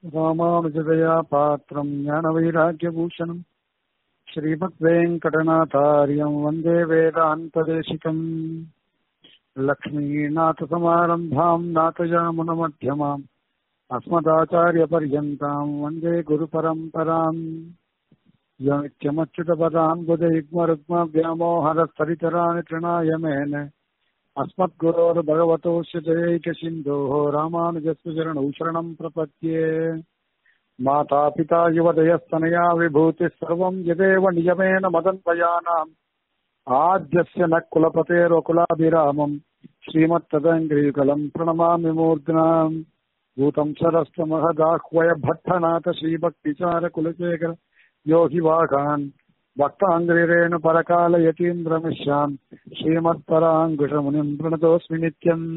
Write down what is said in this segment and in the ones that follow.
ராமானுஜதயா பாத்திரம் ஞானவைராக்கியபூஷணம் श्रीमद्वेङ्कटनाथार्यम् वन्दे वेदान्तदेशिकम् लक्ष्मीनाथसमारम्भाम् नाथयामुनमध्यमाम् अस्मदाचार्यपर्यन्ताम् वन्दे गुरुपरम्पराम् यमित्यमच्युतपदाम् बुधयुग्मरुग्मव्यामोहरस्तरितराणि तृणाय मेन अस्मद्गुरोर्भगवतोऽस्य जयैकसिन्धोः रामानुजस्य चरणौ शरणम् प्रपद्ये माता पिता युवदयस्तनया विभूतिः सर्वम् यदेव नियमेन मदन्वयानाम् आद्यस्य न कुलपतेर्वकुलाभिरामम् श्रीमत्तदङ्ग्रीकलम् प्रणमामि मूर्ध्नाम् भूतम् सरस्तु महदाह्वय भट्टनाथ श्रीभक्तिचारकुलशेखर योगि वाघान् भक्ताङ्ग्रिरेण परकालयतीन्द्रमिष्यान् श्रीमत्पराङ्कुशमुनिम् प्रणतोऽस्मि नित्यम्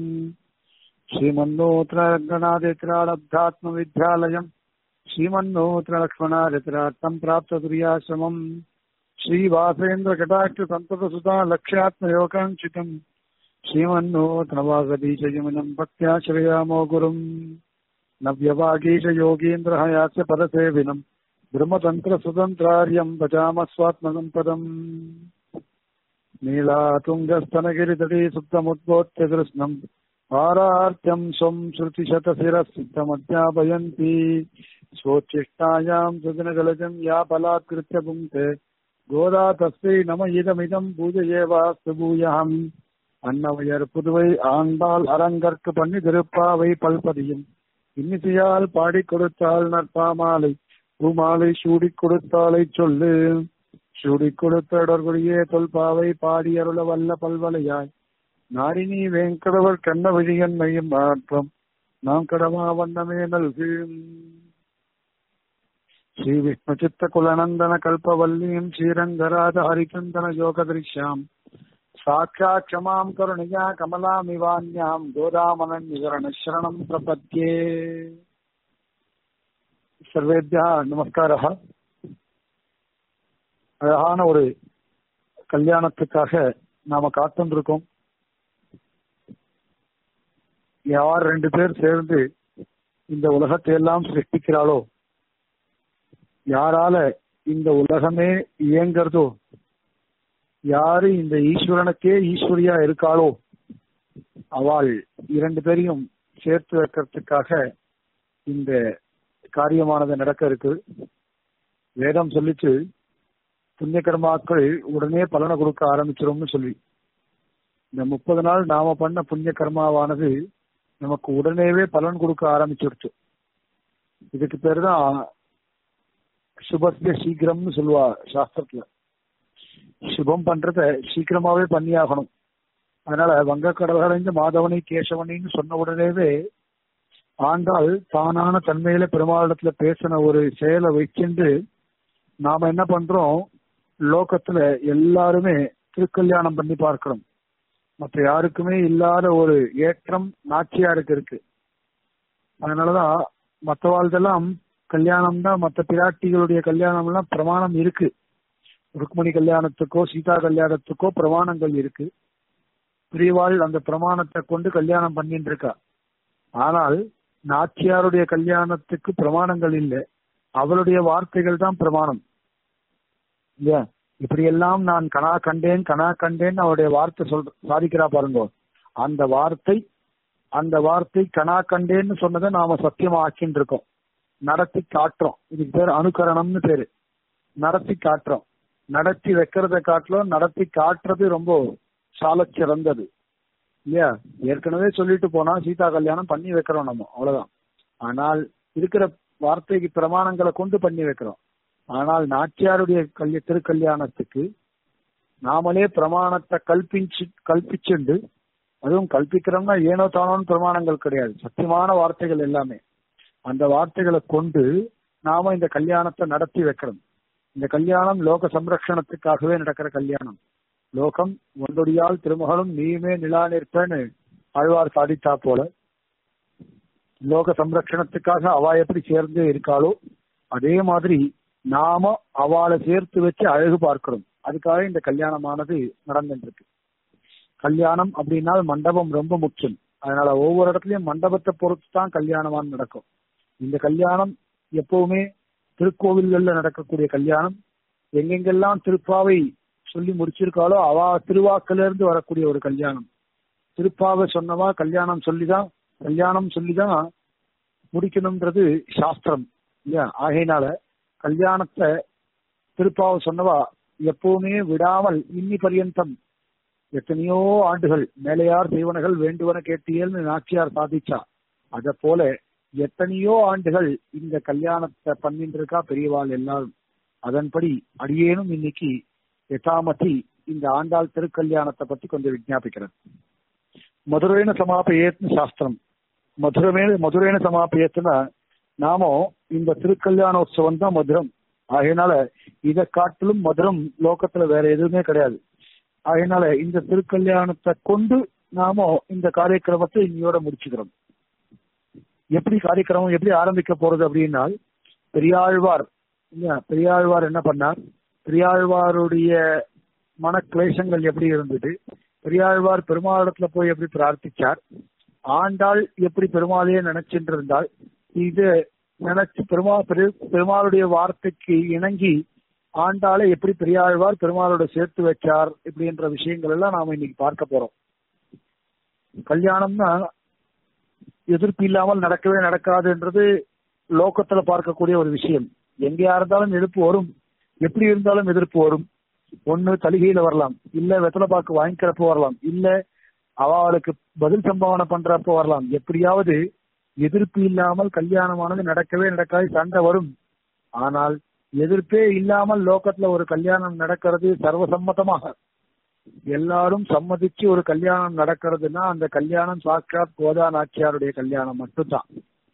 श्रीमन्नूतनगणादित्रालब्धात्मविद्यालयम् श्रीमन्नूतनलक्ष्मणादित्रार्थम् प्राप्ततुर्याश्रमम् श्रीवासेन्द्रकटाक्षसन्ततसुता लक्ष्यात्मयोगाङ्क्षितम् श्रीमन्नूतनवागदीशयमिनम् भक्त्याश्रयामो गुरुम् नव्यवागीशयोगीन्द्रहयास्य पदसेविनम् ब्रह्मतन्त्रसुतन्त्रार्यम् भजाम स्वात्मसम्पदम् नीलातुङ्गस्तनगिरितटी सुप्तमुद्बोध्य कृष्णम् पारार्त्यम् स्वम् श्रुतिशतशिरः सिद्धमध्यापयन्ती स्वोच्छिष्टायाम् सुदिनगलजम् या बलात्कृत्य पुङ्क्ते गोदा तस्यै नम इदमिदम् பூஜையேவாஸ்து பூயாம் அன்னவையர் புதுவை ஆண்டாள் அரங்கற்கு பண்ணி திருப்பாவை பல்பதியும் இன்னிசையால் பாடிக் கொடுத்தாள் நற்பாமாலை பூமாலை சூடிக் கொடுத்தாலை சொல்லு சூடிக் கொடுத்தடர்குடியே தொல்பாவை பாடியருள வல்ல பல்வலையாய் நாரினி வேங்கடவர் கண்ண விழியன் மையம் மாற்றம் நாம் கடமா வண்ணமே நல்கு ஸ்ரீ விஷ்ணு சித்த குலநந்தன கல்பவல்லியும் ஸ்ரீரங்கராஜ ஹரிச்சந்தன யோக திருஷ்யாம் சாட்சாத் க்ஷமாம் கருணியா கமலாமிவான்யாம் கோதாமனன் விவரண சரணம் பிரபத்யே சர்வேத்யா நமஸ்காரா அழகான ஒரு கல்யாணத்துக்காக நாம காத்துருக்கோம் யார் ரெண்டு பேர் சேர்ந்து இந்த உலகத்தை எல்லாம் சிருஷ்டிக்கிறாளோ யாரால இந்த உலகமே இயங்கிறதோ யாரு இந்த ஈஸ்வரனுக்கே ஈஸ்வரியா இருக்காளோ அவள் இரண்டு பேரையும் சேர்த்து வைக்கிறதுக்காக இந்த காரியமானது நடக்க இருக்கு வேதம் சொல்லிச்சு புண்ணிய கர்மாக்கள் உடனே பலனை கொடுக்க ஆரம்பிச்சிரும்னு சொல்லி இந்த முப்பது நாள் நாம பண்ண புண்ணிய கர்மாவானது நமக்கு உடனேவே பலன் கொடுக்க ஆரம்பிச்சிருச்சு இதுக்கு பேரு தான் சுபத்திய சீக்கிரம்னு சொல்லுவா சாஸ்திரத்துல சுபம் பண்றத சீக்கிரமாவே பண்ணியாகணும் அதனால வங்க கடல்களைந்து மாதவனை கேசவனின்னு சொன்ன உடனேவே ஆண்டாள் தானான தன்மையில பெருமாளிடத்துல பேசின ஒரு செயலை வச்சுட்டு நாம என்ன பண்றோம் லோகத்துல எல்லாருமே திருக்கல்யாணம் பண்ணி பார்க்கிறோம் மற்ற யாருக்குமே இல்லாத ஒரு ஏற்றம் நாச்சியாருக்கு இருக்கு அதனாலதான் மற்ற வாழ்தெல்லாம் கல்யாணம் தான் மற்ற பிராட்டிகளுடைய கல்யாணம் எல்லாம் பிரமாணம் இருக்கு ருக்மணி கல்யாணத்துக்கோ சீதா கல்யாணத்துக்கோ பிரமாணங்கள் இருக்கு பிரிவாள் அந்த பிரமாணத்தை கொண்டு கல்யாணம் பண்ணிட்டு இருக்கா ஆனால் நாச்சியாருடைய கல்யாணத்துக்கு பிரமாணங்கள் இல்லை அவளுடைய வார்த்தைகள் தான் பிரமாணம் இல்லையா இப்படியெல்லாம் நான் கனா கண்டேன் கனா கண்டேன் அவருடைய வார்த்தை சொல் சாதிக்கிறா பாருங்க அந்த வார்த்தை அந்த வார்த்தை கனா கண்டேன்னு சொன்னதை நாம சத்தியமா ஆக்கின்னு இருக்கோம் நடத்தி காட்டுறோம் இதுக்கு பேர் அனுகரணம்னு பேரு நடத்தி காட்டுறோம் நடத்தி வைக்கிறத காட்டிலும் நடத்தி காட்டுறது ரொம்ப சால சிறந்தது இல்லையா ஏற்கனவே சொல்லிட்டு போனா சீதா கல்யாணம் பண்ணி வைக்கிறோம் நம்ம அவ்வளவுதான் ஆனால் இருக்கிற வார்த்தைக்கு பிரமாணங்களை கொண்டு பண்ணி வைக்கிறோம் ஆனால் நாச்சியாருடைய கல்ய திருக்கல்யாணத்துக்கு நாமளே பிரமாணத்தை கல்பிச்சு கல்பிச்சுண்டு அதுவும் கல்பிக்கிறோம்னா ஏனோ தானோன்னு பிரமாணங்கள் கிடையாது சத்தியமான வார்த்தைகள் எல்லாமே அந்த வார்த்தைகளை கொண்டு நாம இந்த கல்யாணத்தை நடத்தி வைக்கிறோம் இந்த கல்யாணம் லோக சம்ரக்ஷணத்துக்காகவே நடக்கிற கல்யாணம் லோகம் ஒன்றொடியால் திருமகளும் நீயுமே நிலா நிற்பேன்னு ஆழ்வார் சாதித்தா போல லோக சம்ரக்ஷணத்துக்காக அவ எப்படி சேர்ந்து இருக்காளோ அதே மாதிரி நாம அவளை சேர்த்து வச்சு அழகு பார்க்கிறோம் அதுக்காக இந்த கல்யாணமானது நடந்துட்டு இருக்கு கல்யாணம் அப்படின்னா மண்டபம் ரொம்ப முக்கியம் அதனால ஒவ்வொரு இடத்துலயும் மண்டபத்தை பொறுத்து தான் கல்யாணமான்னு நடக்கும் இந்த கல்யாணம் எப்பவுமே திருக்கோவில்கள்ல நடக்கக்கூடிய கல்யாணம் எங்கெங்கெல்லாம் திருப்பாவை சொல்லி முடிச்சிருக்காளோ அவ திருவாக்கில இருந்து வரக்கூடிய ஒரு கல்யாணம் திருப்பாவை சொன்னவா கல்யாணம் சொல்லிதான் கல்யாணம் சொல்லிதான் முடிக்கணும்ன்றது சாஸ்திரம் இல்லையா ஆகையினால கல்யாணத்தை திருப்பாவை சொன்னவா எப்பவுமே விடாமல் இன்னி பரியந்தம் எத்தனையோ ஆண்டுகள் மேலையார் செய்வனகள் வேண்டுவன கேட்டியல்னு நாச்சியார் சாதிச்சா அத போல எத்தனையோ ஆண்டுகள் இந்த கல்யாணத்தை பண்ணிட்டு இருக்கா பெரியவாள் எல்லாரும் அதன்படி அடியேனும் இன்னைக்கு எட்டாமத்தி இந்த ஆண்டாள் திருக்கல்யாணத்தை பத்தி கொஞ்சம் விஜாபிக்கிறேன் மதுரைன சமாபயேத்னு சாஸ்திரம் மதுரமே மதுரைன சமாபயத்துனா நாமும் இந்த திருக்கல்யாணோத்சவம் தான் மதுரம் ஆகையினால இதை காட்டிலும் மதுரம் லோகத்துல வேற எதுவுமே கிடையாது அதனால இந்த திருக்கல்யாணத்தை கொண்டு நாம இந்த காரியக்கிரமத்தை இன்னையோட முடிச்சுக்கிறோம் எப்படி காரியக்கிரமம் எப்படி ஆரம்பிக்க போறது அப்படின்னா பெரியாழ்வார் இல்லையா பெரியாழ்வார் என்ன பண்ணார் பெரியாழ்வாருடைய மனக்லேசங்கள் எப்படி இருந்தது பெரியாழ்வார் பெருமாளிடத்துல போய் எப்படி பிரார்த்திச்சார் ஆண்டாள் எப்படி பெருமாளையே நினைச்சிட்டு இருந்தால் இது நினைச்சு பெருமா பெருமாளுடைய வார்த்தைக்கு இணங்கி ஆண்டாளை எப்படி பெரியாழ்வார் பெருமாளோட சேர்த்து வச்சார் இப்படின்ற விஷயங்கள் எல்லாம் நாம இன்னைக்கு பார்க்க போறோம் கல்யாணம்னா எதிர்ப்பு இல்லாமல் நடக்கவே நடக்காதுன்றது லோக்கத்துல பார்க்கக்கூடிய ஒரு விஷயம் எங்கேயா இருந்தாலும் எதிர்ப்பு வரும் எப்படி இருந்தாலும் எதிர்ப்பு வரும் ஒண்ணு தலிகையில வரலாம் இல்ல வெத்தலை பாக்கு வாங்கிக்கிறப்ப வரலாம் இல்ல அவளுக்கு பதில் சம்பாவனை பண்றப்ப வரலாம் எப்படியாவது எதிர்ப்பு இல்லாமல் கல்யாணமானது நடக்கவே நடக்காது சண்டை வரும் ஆனால் எதிர்ப்பே இல்லாமல் லோக்கத்துல ஒரு கல்யாணம் நடக்கிறது சர்வசம்மதமாக எல்லாரும் சம்மதிச்சு ஒரு கல்யாணம் நடக்கிறதுனா அந்த கல்யாணம் சாட்சாத் கோதா நாச்சியாருடைய கல்யாணம் மட்டும்தான்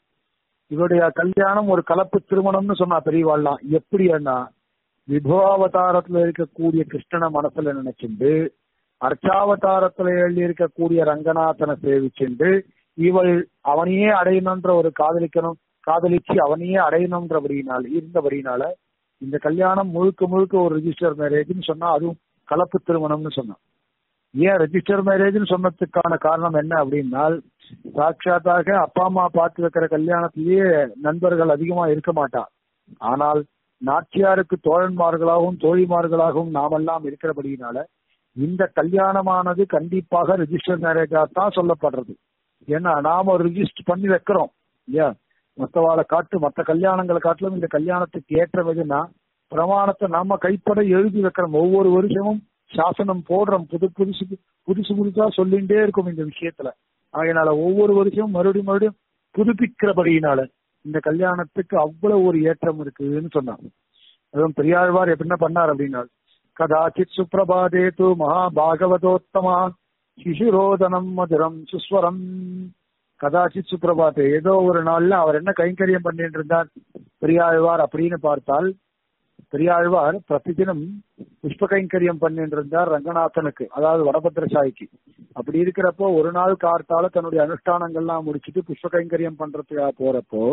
இவருடைய கல்யாணம் ஒரு கலப்பு திருமணம்னு சொன்னா பெரியவாள்லாம் எப்படின்னா விபவாவதாரத்துல இருக்கக்கூடிய கிருஷ்ணனை மனசுல நினைச்சுண்டு அர்ச்சாவதாரத்துல எழுதி இருக்கக்கூடிய ரங்கநாதனை சேவிச்சுண்டு இவள் அவனையே அடையணும்ன்ற ஒரு காதலிக்கணும் காதலிச்சு அவனையே அடையணும்ன்றபடியினால் இருந்தபடினால இந்த கல்யாணம் முழுக்க முழுக்க ஒரு ரிஜிஸ்டர் மேரேஜ்னு சொன்னா அதுவும் கலப்பு திருமணம்னு சொன்னான் ஏன் ரெஜிஸ்டர் மேரேஜ்னு சொன்னதுக்கான காரணம் என்ன அப்படின்னா சாட்சாத்தாக அப்பா அம்மா பார்த்து வைக்கிற கல்யாணத்திலேயே நண்பர்கள் அதிகமா இருக்க மாட்டா ஆனால் நாச்சியாருக்கு தோழன்மார்களாகவும் தோழிமார்களாகவும் நாமெல்லாம் இருக்கிறபடியினால இந்த கல்யாணமானது கண்டிப்பாக ரெஜிஸ்டர் மேரேஜா தான் சொல்லப்படுறது ஏன்னா நாம ரிஜிஸ்டர் பண்ணி வைக்கிறோம் இல்லையா மற்றவாளை காட்டு மற்ற கல்யாணங்களை காட்டிலும் இந்த கல்யாணத்துக்கு ஏற்ற எதுனா பிரமாணத்தை நாம கைப்பட எழுதி வைக்கிறோம் ஒவ்வொரு வருஷமும் சாசனம் போடுறோம் புது புதுசு புதுசு புதுசா சொல்லிட்டே இருக்கும் இந்த விஷயத்துல அதனால ஒவ்வொரு வருஷமும் மறுபடியும் மறுபடியும் புதுப்பிக்கிறபடியினால இந்த கல்யாணத்துக்கு அவ்வளவு ஒரு ஏற்றம் இருக்குன்னு சொன்னாங்க அதுவும் பெரியாழ்வார் என்ன பண்ணார் அப்படின்னா கதாச்சித் சுப்பிரபாதே து மகா பாகவதோத்தமா சிசுரோதனம் மதுரம் சுஸ்வரம் கதாச்சித் சுப்பிரபாதே ஏதோ ஒரு நாள்ல அவர் என்ன கைங்கரியம் பண்ணிட்டு இருந்தார் பெரியாழ்வார் அப்படின்னு பார்த்தால் பெரியாழ்வார் பிரதிதினம் புஷ்ப கைங்கரியம் பண்ணிட்டு இருந்தார் ரங்கநாதனுக்கு அதாவது வடபத்திரசாய்க்கு அப்படி இருக்கிறப்போ ஒரு நாள் கார்த்தால தன்னுடைய அனுஷ்டானங்கள்லாம் முடிச்சுட்டு புஷ்ப கைங்கரியம் பண்றதுக்காக போறப்போ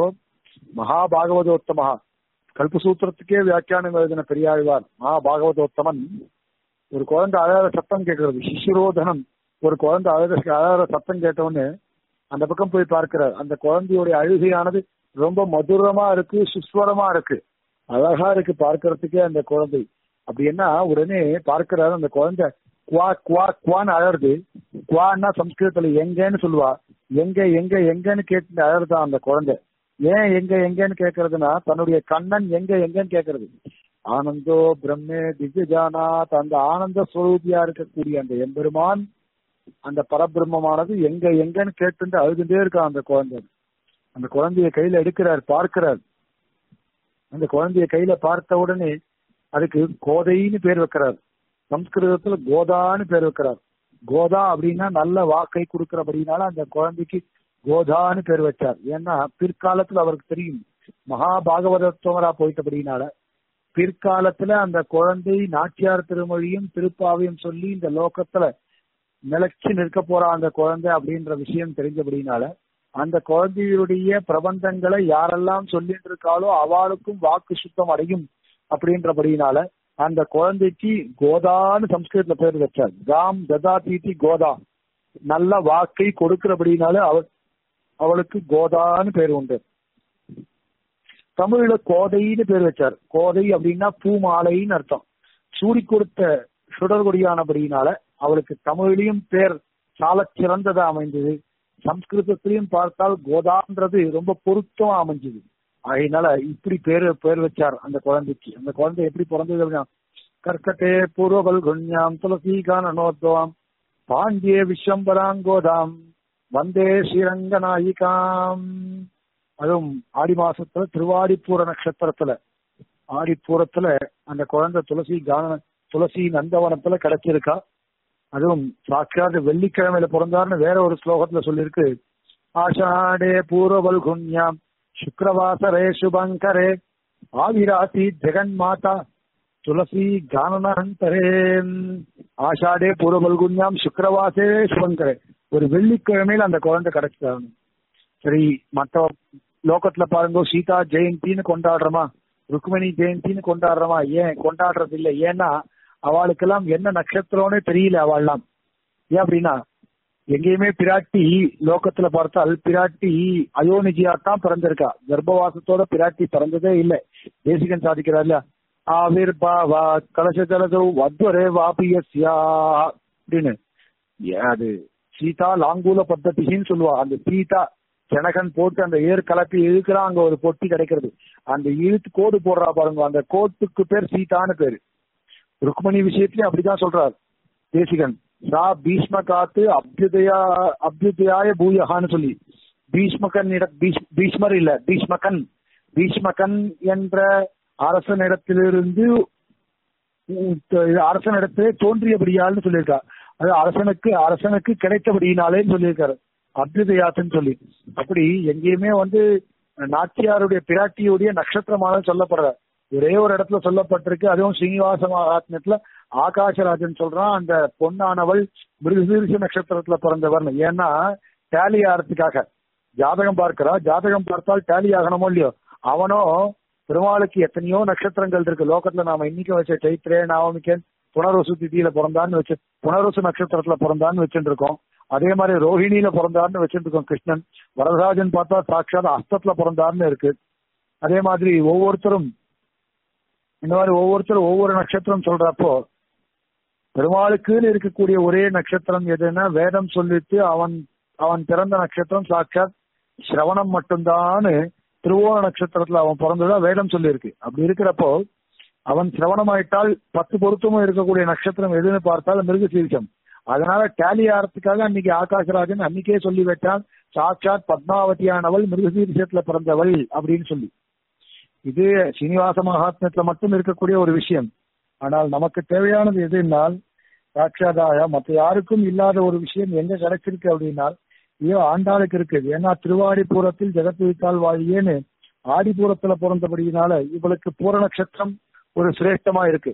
மகா பாகவதோத்தமஹா கல்பசூத்திரத்துக்கே வியாக்கியானம் எழுதின பெரியாழ்வார் மகா பாகவதோத்தமன் ஒரு குழந்தை அழகாத சத்தம் கேட்கறது சிசுரோதனம் ஒரு குழந்தை அழக அழகாத சத்தம் கேட்டவொன்னு அந்த பக்கம் போய் பார்க்கிறார் அந்த குழந்தையுடைய அழுகையானது ரொம்ப மதுரமா இருக்கு சுஸ்வரமா இருக்கு அழகா இருக்கு பார்க்கறதுக்கே அந்த குழந்தை அப்படின்னா உடனே பார்க்கிறாரு அந்த குழந்தை குவா குவா குவான்னு அழறது குவான்னா சம்ஸ்கிருதத்துல எங்கன்னு சொல்லுவா எங்க எங்க எங்கன்னு கேட்டு அழறதா அந்த குழந்தை ஏன் எங்க எங்கன்னு கேக்குறதுன்னா தன்னுடைய கண்ணன் எங்க எங்கன்னு கேக்குறது ஆனந்தோ பிரம்மே திவ்யஜானாத் அந்த ஆனந்த ஸ்வரூபியா இருக்கக்கூடிய அந்த எம்பெருமான் அந்த பரபிரம்மமானது எங்க எங்கன்னு கேட்டு அழுதுட்டே இருக்கான் அந்த குழந்தை அந்த குழந்தைய கையில எடுக்கிறார் பார்க்கிறார் அந்த குழந்தைய கையில பார்த்த உடனே அதுக்கு கோதைன்னு பேர் வைக்கிறார் சம்ஸ்கிருதத்துல கோதான்னு பேர் வைக்கிறார் கோதா அப்படின்னா நல்ல வாக்கை கொடுக்கிறபடினால அந்த குழந்தைக்கு கோதான்னு பேர் வச்சார் ஏன்னா பிற்காலத்துல அவருக்கு தெரியும் மகா பாகவதத்துவரா போயிட்டபடினால பிற்காலத்துல அந்த குழந்தை நாச்சியார் திருமொழியும் திருப்பாவையும் சொல்லி இந்த லோகத்துல நிலைச்சு நிற்க போறா அந்த குழந்தை அப்படின்ற விஷயம் தெரிஞ்சபடினால அந்த குழந்தையுடைய பிரபந்தங்களை யாரெல்லாம் சொல்லிட்டு இருக்காளோ அவளுக்கும் வாக்கு சுத்தம் அடையும் அப்படின்றபடினால அந்த குழந்தைக்கு கோதான்னு சம்ஸ்கிருதத்துல பேர் வச்சார் காம் ததா தீதி கோதா நல்ல வாக்கை கொடுக்கிறபடினால அவள் அவளுக்கு கோதான்னு பேர் உண்டு தமிழ்ல கோதைன்னு பேர் வச்சார் கோதை அப்படின்னா பூமாலைன்னு அர்த்தம் சூடி கொடுத்த சுடர்கொடியானபடியினால அவளுக்கு தமிழ்லயும் பேர் சால சிறந்ததா அமைந்தது சம்ஸ்கிருதத்திலையும் பார்த்தால் கோதான்றது ரொம்ப பொருத்தமா அமைஞ்சது அதனால இப்படி பேர் பேர் வச்சார் அந்த குழந்தைக்கு அந்த குழந்தை எப்படி பிறந்தது அப்படின்னா கர்க்கட்டே பூர்வபல் குண்யாம் துளசி கானனோத்வாம் பாண்டிய விஸ்வம்பராங்கோதாம் வந்தே ஸ்ரீரங்க நாயிகாம் அதுவும் ஆடி மாசத்துல திருவாடிப்பூர நட்சத்திரத்துல ஆடிப்பூரத்துல அந்த குழந்தை துளசி கான துளசி நந்தவனத்துல கிடைச்சிருக்கா அதுவும் சாட்சாத் வெள்ளிக்கிழமையில பிறந்தார்னு வேற ஒரு ஸ்லோகத்துல சொல்லியிருக்கு ஆஷாடே பூர்வபல் குண்யாம் சுக்ரவாசரே சுபங்கரே ஆவிராசி ஜெகன் மாதா துளசி கானனந்தரே ஆஷாடே பூர்வபல்குன்யாம் சுக்கரவாசே சுபங்கரே ஒரு வெள்ளிக்கிழமையில அந்த குழந்தை கிடைச்சிட்டாங்க சரி மற்ற லோகத்துல பாருங்க சீதா ஜெயந்தின்னு கொண்டாடுறோமா ருக்மிணி ஜெயந்தின்னு கொண்டாடுறோமா ஏன் கொண்டாடுறது இல்லை ஏன்னா அவளுக்கெல்லாம் என்ன நட்சத்திரம்னே தெரியல அவள்லாம் ஏன் அப்படின்னா எங்கேயுமே பிராட்டி லோகத்துல பார்த்தால் பிராட்டி அயோனிஜியா தான் பிறந்திருக்கா கர்ப்பவாசத்தோட பிராட்டி பிறந்ததே இல்லை தேசிகன் சாதிக்கிறார் இல்லையா ஆவிர் பாவா கலச ஜலதோ வத்வரே வாபியஸ்யா அப்படின்னு அது சீதா லாங்கூல பத்ததின்னு சொல்லுவா அந்த சீதா ஜனகன் போட்டு அந்த ஏர் கலப்பி இழுக்கிறான் அங்க ஒரு பொட்டி கிடைக்கிறது அந்த இழுத்து கோடு போடுறா பாருங்க அந்த கோட்டுக்கு பேர் சீதான்னு பேரு ருக்மணி விஷயத்திலயும் அப்படிதான் சொல்றார் தேசிகன் சா பீஷ்ம காத்து அபியுதயா அபியுதயாய பூயகான்னு சொல்லி பீஷ்மகன் பீஷ்மர் இல்ல பீஷ்மகன் பீஷ்மகன் என்ற அரசனிடத்திலிருந்து அரசனிடத்திலே தோன்றியபடியால்னு சொல்லியிருக்கா அது அரசனுக்கு அரசனுக்கு கிடைத்தபடியினாலேன்னு சொல்லியிருக்காரு அபியுதயாத்துன்னு சொல்லி அப்படி எங்கேயுமே வந்து நாச்சியாருடைய பிராட்டியுடைய நட்சத்திரமாக சொல்லப்படுற ஒரே ஒரு இடத்துல சொல்லப்பட்டிருக்கு அதுவும் ஸ்ரீனிவாச மகாத்மியத்துல ஆகாசராஜன் சொல்றான் அந்த பொன்னானவள் மிருகசீரிச நட்சத்திரத்துல பிறந்தவர் ஏன்னா டேலி ஆகிறதுக்காக ஜாதகம் பார்க்கிறா ஜாதகம் பார்த்தால் டேலி ஆகணுமோ இல்லையோ அவனோ பெருமாளுக்கு எத்தனையோ நட்சத்திரங்கள் இருக்கு லோகத்துல நாம இன்னைக்கு வச்ச சைத்திரே நவமிக்கன் புனர்வசு திதியில பிறந்தான்னு வச்சு புனர்வசு நட்சத்திரத்துல பிறந்தான்னு வச்சுட்டு இருக்கோம் அதே மாதிரி ரோஹிணியில பிறந்தார்னு வச்சுட்டு இருக்கோம் கிருஷ்ணன் வரதராஜன் பார்த்தா சாட்சாத் அஸ்தத்துல பிறந்தார்னு இருக்கு அதே மாதிரி ஒவ்வொருத்தரும் இந்த மாதிரி ஒவ்வொருத்தரும் ஒவ்வொரு நட்சத்திரம் சொல்றப்போ பெருமாளுக்குன்னு இருக்கக்கூடிய ஒரே நட்சத்திரம் எதுன்னா வேதம் சொல்லிட்டு அவன் அவன் பிறந்த நட்சத்திரம் சாட்சாத் சிரவணம் மட்டும்தான்னு திருவோண நட்சத்திரத்துல அவன் பிறந்ததா வேதம் சொல்லியிருக்கு அப்படி இருக்கிறப்போ அவன் சிரவணமாயிட்டால் பத்து பொருத்தமும் இருக்கக்கூடிய நட்சத்திரம் எதுன்னு பார்த்தால் மிருக சீரிசம் அதனால டேலி ஆறதுக்காக அன்னைக்கு ஆகாசராஜன் அன்னைக்கே சொல்லி வைத்தான் சாட்சாத் பத்மாவதியானவள் மிருகசீரிசத்துல பிறந்தவள் அப்படின்னு சொல்லி இது சீனிவாச மகாத்மியத்துல மட்டும் இருக்கக்கூடிய ஒரு விஷயம் ஆனால் நமக்கு தேவையானது எதுனால் சாட்சாதாய மற்ற யாருக்கும் இல்லாத ஒரு விஷயம் எங்க கிடைச்சிருக்கு அப்படின்னால் ஐயோ ஆண்டாளுக்கு இருக்கு ஏன்னா திருவாடிபுரத்தில் ஜெகத் வைத்தால் வாழியேன்னு ஆடிபுரத்துல பிறந்தபடியினால இவளுக்கு பூர நட்சத்திரம் ஒரு சிரேஷ்டமா இருக்கு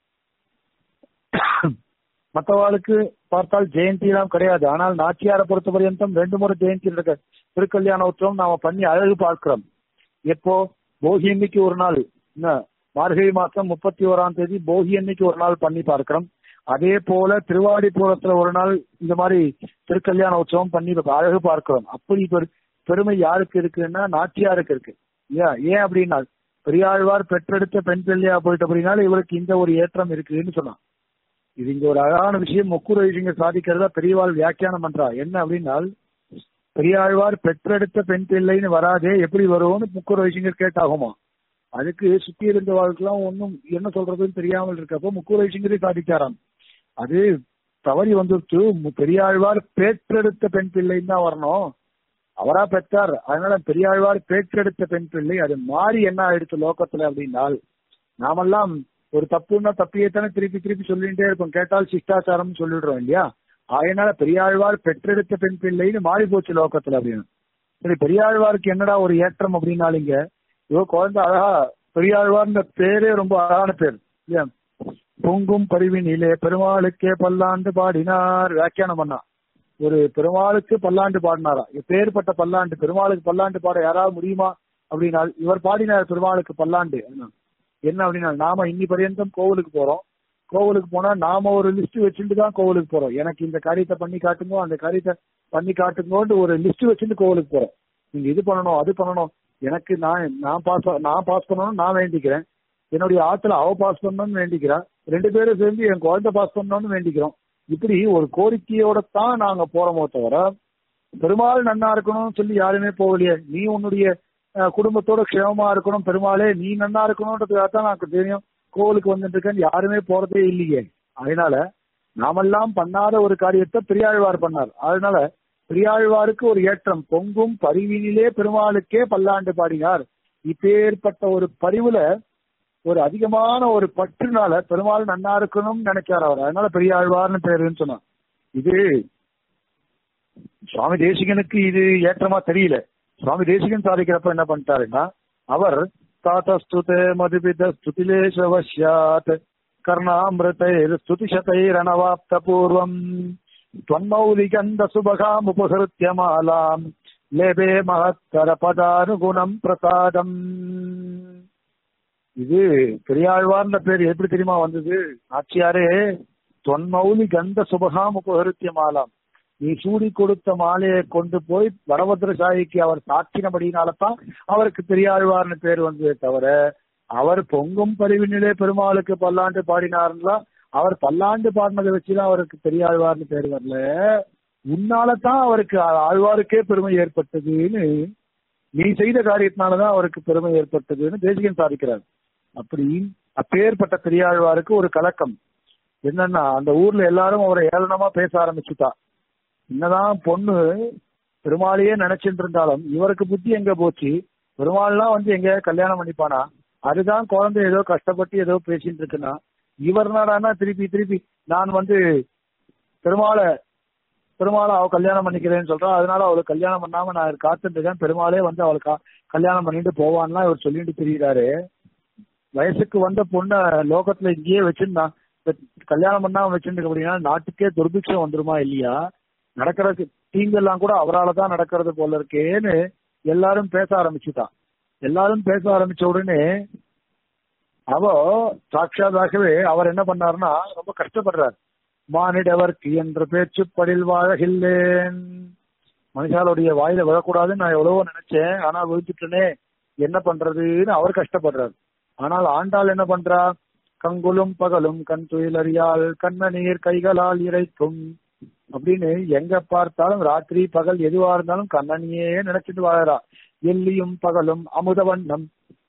மற்றவாளுக்கு பார்த்தால் ஜெயந்தி எல்லாம் கிடையாது ஆனால் நாச்சியாரை பொறுத்த பரியந்தம் ரெண்டு முறை ஜெயந்தி இருக்க திருக்கல்யாண உற்சவம் நாம பண்ணி அழகு பார்க்கிறோம் எப்போ போகி அன்னைக்கு ஒரு நாள் என்ன மார்கழி மாசம் முப்பத்தி ஓராம் தேதி போகி அன்னைக்கு ஒரு நாள் பண்ணி பார்க்கிறோம் அதே போல திருவாடிபுரத்துல ஒரு நாள் இந்த மாதிரி திருக்கல்யாண உற்சவம் பண்ணி அழகு பார்க்கிறோம் அப்படி பெருமை யாருக்கு இருக்குன்னா நாச்சியாருக்கு இருக்கு ஏன் ஏன் அப்படின்னா பெரியாழ்வார் பெற்றெடுத்த பெண் பிள்ளையா போயிட்டு அப்படின்னால இவருக்கு இந்த ஒரு ஏற்றம் இருக்குன்னு சொன்னான் இது இங்க ஒரு அழகான விஷயம் முக்குர விஷயங்க சாதிக்கிறதா பெரியவாள் வியாக்கியானம் பண்றா என்ன அப்படின்னால் பெரியாழ்வார் பெற்றெடுத்த பெண் பிள்ளைன்னு வராதே எப்படி வருவோம்னு முக்குர விஷயங்கள் கேட்டாகுமா அதுக்கு சுத்தி இருந்த வாழ்க்கெல்லாம் ஒன்னும் என்ன சொல்றதுன்னு தெரியாமல் இருக்கப்போ முக்குர விஷயங்களே சாதிச்சாராம் அது தவறி வந்துருச்சு பெரியாழ்வார் பேற்றெடுத்த பெண் பிள்ளைன்னு தான் வரணும் அவரா பெற்றார் அதனால பெரியாழ்வார் பேற்றெடுத்த பெண் பிள்ளை அது மாறி என்ன ஆயிடுச்சு லோக்கத்துல அப்படின்னால் நாமெல்லாம் ஒரு தப்புன்னா தப்பியே தானே திருப்பி திருப்பி சொல்லிட்டே இருக்கோம் கேட்டால் சிஷ்டாச்சாரம் சொல்லிடுறோம் இல்லையா அதனால பெரியாழ்வார் பெற்றெடுத்த பெண் பிள்ளைன்னு மாறி போச்சு லோக்கத்துல அப்படின்னு சரி பெரியாழ்வாருக்கு என்னடா ஒரு ஏற்றம் அப்படின்னாலும் இங்க ஐயோ குழந்தை அழகா பெரியாழ்வார்ன்ற பேரே ரொம்ப அழகான பேர் இல்லையா பொங்கும் பரிவினிலே பெருமாளுக்கே பல்லாண்டு பாடினார் வியாக்கியானம் பண்ணா ஒரு பெருமாளுக்கு பல்லாண்டு பாடினாரா பேர்பட்ட பல்லாண்டு பெருமாளுக்கு பல்லாண்டு பாட யாராவது முடியுமா அப்படின்னா இவர் பாடினார் பெருமாளுக்கு பல்லாண்டு என்ன அப்படின்னா நாம இன்னி பர்யந்தம் கோவிலுக்கு போறோம் கோவிலுக்கு போனா நாம ஒரு லிஸ்ட் வச்சுட்டு தான் கோவிலுக்கு போறோம் எனக்கு இந்த காரியத்தை பண்ணி காட்டுங்க அந்த காரியத்தை பண்ணி காட்டுங்கோன்னு ஒரு லிஸ்ட் வச்சுட்டு கோவிலுக்கு போறோம் நீங்க இது பண்ணணும் அது பண்ணணும் எனக்கு நான் நான் பாஸ் நான் பாஸ் பண்ணணும்னு நான் வேண்டிக்கிறேன் என்னுடைய ஆத்துல அவ பாஸ் பண்ணணும்னு வேண்டிக்கிறா ரெண்டு பேரும் சேர்ந்து என் குழந்தை பாஸ் பண்ணணும்னு வேண்டிக்கிறோம் இப்படி ஒரு கோரிக்கையோட தான் நாங்க போறோமோ தவிர பெருமாள் நன்னா இருக்கணும்னு சொல்லி யாருமே போகலையே நீ உன்னுடைய அஹ், குடும்பத்தோட க்ஷேமமா இருக்கணும் பெருமாளே நீ நன்னா இருக்கணும்ன்றதுக்காக தான் எனக்கு தெரியும் கோவிலுக்கு வந்துட்டு இருக்கேன்னு யாருமே போறதே இல்லையே அதனால நாமெல்லாம் பண்ணாத ஒரு காரியத்தை பெரியாழ்வார் பண்ணார் அதனால பெரியாழ்வாருக்கு ஒரு ஏற்றம் பொங்கும் பரிவினிலே பெருமாளுக்கே பல்லாண்டு பாடினார் இப்பேற்பட்ட ஒரு பரிவுல ஒரு அதிகமான ஒரு பற்றுனால பெருமாள் நன்னா இருக்கணும்னு நினைச்சார் அவர் அதனால பெரியாழ்வார்னு பேருன்னு சொன்னார் இது சுவாமி தேசிகனுக்கு இது ஏற்றமா தெரியல சுவாமி தேசிகன் சாதிக்கிறப்ப என்ன பண்ணிட்டாருன்னா அவர் தாத்தஸ்துதே மதுபித ஸ்துதிலேஷவசியாத் கர்ணாமிருதைர் ஸ்துதிசதைரணவாப்த பூர்வம் त्वन्मौलिकन्द सुभगामुपहृत्य मालाम् लेबे மகத்தர பதானுகுணம் பிரசாதம் இது பெரியாழ்வார்ன்ற பேர் எப்படி தெரியுமா வந்தது ஆட்சியாரே தொன்மௌலி கந்த சுபகாம் உபகருத்திய மாலாம் நீ சூடி கொடுத்த மாலையை கொண்டு போய் வரபத்ரசாயிக்கு அவர் சாட்சினபடினால்தான் அவருக்கு பெரியாழ்வார்னு பேர் வந்ததே தவிர அவர் பொங்கும் பரிவினிலே பெருமாளுக்கு பல்லாண்டு பாடினார்லாம் அவர் பல்லாண்டு பாடினதை வச்சுதான் அவருக்கு பெரியாழ்வார்னு பேர் வரல உன்னாலதான் அவருக்கு ஆழ்வாருக்கே பெருமை ஏற்பட்டதுன்னு நீ செய்த காரியத்தினாலதான் அவருக்கு பெருமை ஏற்பட்டதுன்னு தேசிகன் சாதிக்கிறார் அப்படி அப்பேற்பட்ட பெரியாழ்வாருக்கு ஒரு கலக்கம் என்னன்னா அந்த ஊர்ல எல்லாரும் அவரை ஏளனமா பேச ஆரம்பிச்சுட்டா என்னதான் பொண்ணு பெருமாளையே நினைச்சிட்டு இருந்தாலும் இவருக்கு புத்தி எங்க போச்சு பெருமாள்லாம் வந்து எங்க கல்யாணம் பண்ணிப்பானா அதுதான் குழந்தை ஏதோ கஷ்டப்பட்டு ஏதோ பேசிட்டு இருக்குன்னா இவர் என்னடான்னா திருப்பி திருப்பி நான் வந்து பெருமாளை பெருமாளை அவ கல்யாணம் பண்ணிக்கிறேன்னு சொல்றா அதனால அவளுக்கு கல்யாணம் பண்ணாம நான் காத்துட்டு இருக்கேன் பெருமாளே வந்து அவளுக்கு கல்யாணம் பண்ணிட்டு போவான்லாம் இவர் சொல்லிட்டு தெரியுறாரு வயசுக்கு வந்த பொண்ணை லோகத்துல இங்கேயே வச்சிருந்தான் கல்யாணம் பண்ணாம வச்சிருந்துக்க அப்படின்னா நாட்டுக்கே துர்பிக்ஷம் வந்துருமா இல்லையா நடக்கிற தீங்கெல்லாம் கூட அவரால தான் நடக்கிறது போல இருக்கேன்னு எல்லாரும் பேச ஆரம்பிச்சுட்டான் எல்லாரும் பேச ஆரம்பிச்ச உடனே அவ சாட்சாதாகவே அவர் என்ன பண்ணாருன்னா ரொம்ப கஷ்டப்படுறார் மானிடவர்க்கு என்ற பேச்சு படில் வாழகில்லேன் மனுஷாலுடைய வாயில விழக்கூடாதுன்னு நான் எவ்வளவோ நினைச்சேன் ஆனா விழுந்துட்டனே என்ன பண்றதுன்னு அவர் கஷ்டப்படுறார் ஆனால் ஆண்டாள் என்ன பண்றா கங்குலும் பகலும் கண் துயிலறியால் கண்ண நீர் கைகளால் இறைக்கும் அப்படின்னு எங்க பார்த்தாலும் ராத்திரி பகல் எதுவா இருந்தாலும் கண்ணனியே நினைச்சிட்டு வாழறா எல்லியும் பகலும் அமுத வண்ணம்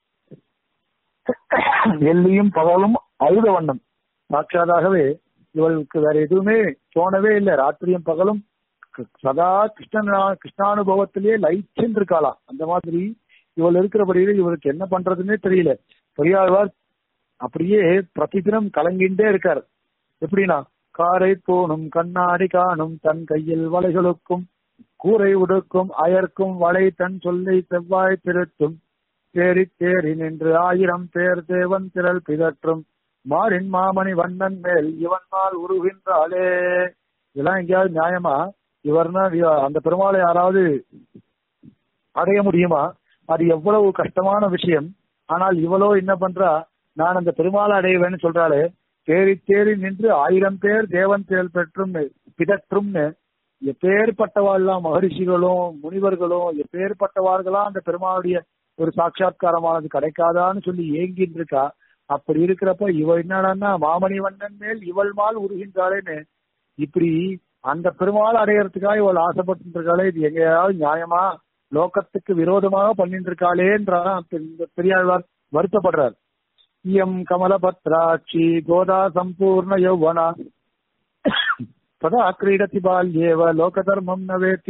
எல்லியும் பகலும் அழுத வண்ணம் சாட்சாதாகவே இவளுக்கு வேற எதுவுமே தோணவே இல்லை ராத்திரியும் பகலும் சதா கிருஷ்ணனா கிருஷ்ணானுபவத்திலேயே லைச்சுன்னு இருக்காளாம் அந்த மாதிரி இவள் இருக்கிறபடியில இவருக்கு என்ன பண்றதுன்னே தெரியல பெரியாழ்வார் அப்படியே பிரதிதினம் கலங்கின்றே இருக்கார் எப்படின்னா காரை போனும் கண்ணாடி காணும் தன் கையில் வளைகளுக்கும் கூரை உடுக்கும் அயர்க்கும் வளை தன் சொல்லை செவ்வாய் திருத்தும் தேறி தேறி நின்று ஆயிரம் பேர் தேவன் திரள் பிதற்றும் மாறின் மாமணி வண்ணன் மேல் இவன் நாள் உருகின்றாளே இதெல்லாம் எங்கேயாவது நியாயமா இவர்னா அந்த பெருமாளை யாராவது அடைய முடியுமா அது எவ்வளவு கஷ்டமான விஷயம் ஆனால் இவளோ என்ன பண்றா நான் அந்த பெருமாளை அடைவேன்னு சொல்றாளே தேறி தேறி நின்று ஆயிரம் பேர் தேவன் செயல் பெற்றும் பிதற்றும்னு எப்பேற்பட்டவாள்லாம் மகரிஷிகளும் முனிவர்களும் எப்பேற்பட்டவார்களாம் அந்த பெருமாளுடைய ஒரு சாட்சா்காரமானது கிடைக்காதான்னு சொல்லி ஏங்கிட்டு இருக்கா அப்படி இருக்கிறப்ப இவ என்னடான்னா மாமணி வண்ணன் மேல் இவள் மால் உருகின்றாளேன்னு இப்படி அந்த பெருமாள் அடையறதுக்காக இவள் ஆசைப்பட்டு இருக்காளே இது எங்கேயாவது நியாயமா லோகத்துக்கு விரோதமாக பண்ணிட்டு இருக்காளேன்றான் இந்த பெரியாழ்வார் வருத்தப்படுறார் இயம் கமலபத்ராட்சி கோதா சம்பூர்ண யௌவனா ததா கிரீடதி பால்யேவ லோக தர்மம் நவேத்தி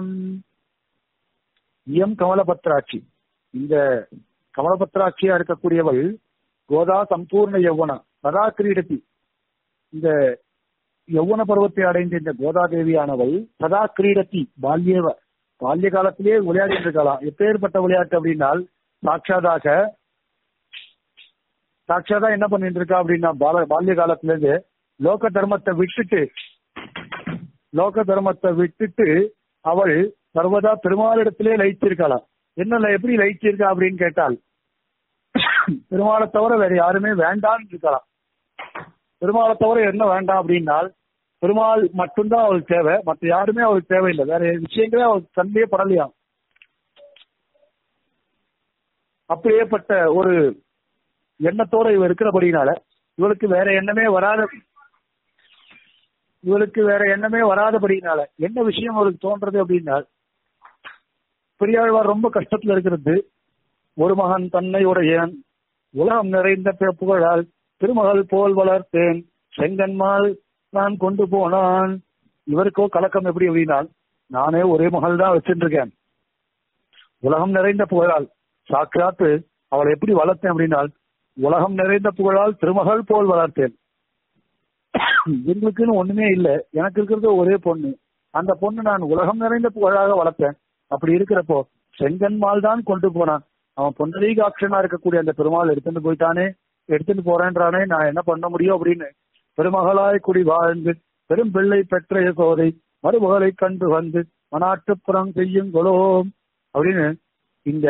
இயம் கமலபத்ராட்சி இந்த கமலபத்ராட்சியா இருக்கக்கூடியவள் கோதா சம்பூர்ண யௌவனா ததா கிரீடதி இந்த யௌவன பருவத்தை அடைந்த இந்த கோதா தேவியானவள் சதா கிரீடத்தி பால்யேவ பால்ய காலத்திலேயே விளையாடிட்டு இருக்கலாம் எப்பேற்பட்ட விளையாட்டு அப்படின்னால் சாட்சாதாக சாட்சாதா என்ன பண்ணிட்டு இருக்கா அப்படின்னா பால பால்ய காலத்துல இருந்து லோக தர்மத்தை விட்டுட்டு லோக தர்மத்தை விட்டுட்டு அவள் சர்வதா பெருமாளிடத்திலே லயிச்சிருக்கலாம் என்ன எப்படி லயிச்சிருக்கா அப்படின்னு கேட்டால் பெருமாளை தவிர வேற யாருமே வேண்டான்னு இருக்கலாம் பெருமாளை தவிர என்ன வேண்டாம் அப்படின்னால் பெருமாள் மட்டும்தான் அவளுக்கு தேவை மற்ற யாருமே அவளுக்கு தேவையில்லை வேற விஷயங்களே அவளுக்கு கண்ணிலே படலையாம் அப்படியேப்பட்ட ஒரு எண்ணத்தோட இவ இருக்கிறபடினால இவளுக்கு வேற எண்ணமே வராத இவளுக்கு வேற எண்ணமே வராதபடினால என்ன விஷயம் அவளுக்கு தோன்றது அப்படின்னா பெரியாழ்வார் ரொம்ப கஷ்டத்துல இருக்கிறது ஒரு மகன் தன்னை உடையன் உலகம் நிறைந்த பே- புகழால் திருமகள் போல் வளர்த்தேன் செங்கன்மால் நான் கொண்டு போனான் இவருக்கோ கலக்கம் எப்படி அப்படின்னா நானே ஒரே மகள் தான் வச்சுட்டு இருக்கேன் உலகம் நிறைந்த புகழால் சாட்சாத்து அவளை எப்படி வளர்த்தேன் அப்படின்னால் உலகம் நிறைந்த புகழால் திருமகள் போல் வளர்த்தேன் எங்களுக்குன்னு ஒண்ணுமே இல்ல எனக்கு இருக்கிறது ஒரே பொண்ணு அந்த பொண்ணு நான் உலகம் நிறைந்த புகழாக வளர்த்தேன் அப்படி இருக்கிறப்போ செங்கன்மால் தான் கொண்டு போனான் அவன் பொன்னரீகாட்சனா இருக்கக்கூடிய அந்த பெருமாள் எடுத்துட்டு போயிட்டானே எடுத்துட்டு போறேன்றானே நான் என்ன பண்ண முடியும் அப்படின்னு பெருமகளாய் குடி வாழ்ந்து பெரும் பிள்ளை பெற்ற யசோதை மறுமகளை கண்டு வந்து மனாட்டுப்புறம் செய்யுங்களோ அப்படின்னு இந்த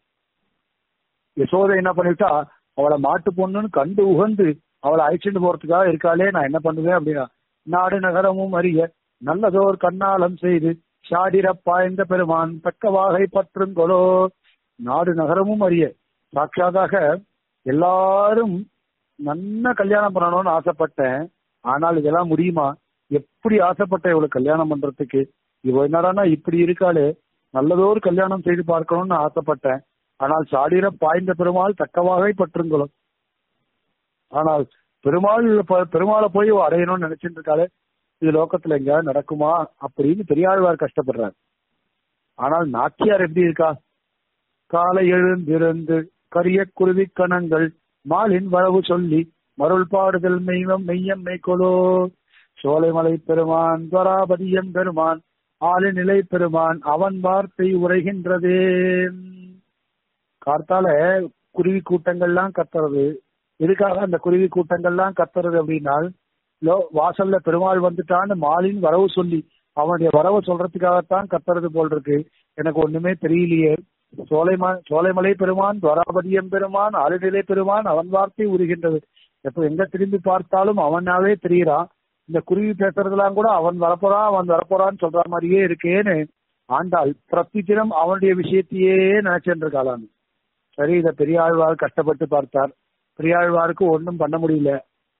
யசோதை என்ன பண்ணிட்டா அவளை மாட்டு பொண்ணுன்னு கண்டு உகந்து அவளை அழைச்சிட்டு போறதுக்காக இருக்காளே நான் என்ன பண்ணுவேன் அப்படின்னா நாடு நகரமும் அறிய நல்லதோர் கண்ணாலம் செய்து ஷாடிர பாய்ந்த பெருமான் தக்க வாகை பற்றுங்கொலோ நாடு நகரமும் அறிய சாட்சாதாக எல்லாரும் நன்ன கல்யாணம் பண்ணணும்னு ஆசைப்பட்டேன் ஆனால் இதெல்லாம் முடியுமா எப்படி ஆசைப்பட்டேன் இவளை கல்யாணம் பண்றதுக்கு இவ என்னடான்னா இப்படி இருக்காளே நல்லதோர் கல்யாணம் செய்து பார்க்கணும்னு ஆசைப்பட்டேன் ஆனால் சாடிர பாய்ந்த பெருமாள் தக்கவாகை பற்றுங்களும் ஆனால் பெருமாள் ப- பெருமாளை போய் இவ அடையணும்னு நினைச்சிட்டு இருக்காளே இது லோகத்துல எங்கேயாவது நடக்குமா அப்படின்னு பெரியாழ்வார் கஷ்டப்படுறார் ஆனால் நாச்சியார் எப்படி இருக்கா காலை எழுந்திருந்து கரிய குருவி கணங்கள் மாலின் வரவு சொல்லி மருள் பாடுதல் மெய்வம் மெய்யம் மெய்கொலோ சோலைமலை பெருமான் துவராபதியம் பெருமான் ஆளி நிலை பெருமான் அவன் வார்த்தை உரைகின்றதே கார்த்தால குருவி கூட்டங்கள்லாம் கத்துறது எதுக்காக அந்த குருவி கூட்டங்கள்லாம் கத்துறது அப்படின்னால் லோ வாசல்ல பெருமாள் வந்துட்டான்னு மாலின் வரவு சொல்லி அவனுடைய வரவை சொல்றதுக்காகத்தான் கத்துறது போல் இருக்கு எனக்கு ஒண்ணுமே தெரியலையே சோலைமா சோலைமலை பெருமான் துவராபதியம் பெருமான் ஆளுநிலை பெருமான் அவன் வார்த்தை உருகின்றது எப்ப எங்க திரும்பி பார்த்தாலும் அவனாவே தெரியறான் இந்த குருவி பேசுறதெல்லாம் கூட அவன் வரப்போறான் அவன் வரப்போறான்னு சொல்ற மாதிரியே இருக்கேன்னு ஆண்டாள் பிரத்திதினம் அவனுடைய விஷயத்தையே நினைச்சுட்டு இருக்காளான்னு சரி இத பெரியாழ்வார் கஷ்டப்பட்டு பார்த்தார் பெரியாழ்வாருக்கு ஒண்ணும் பண்ண முடியல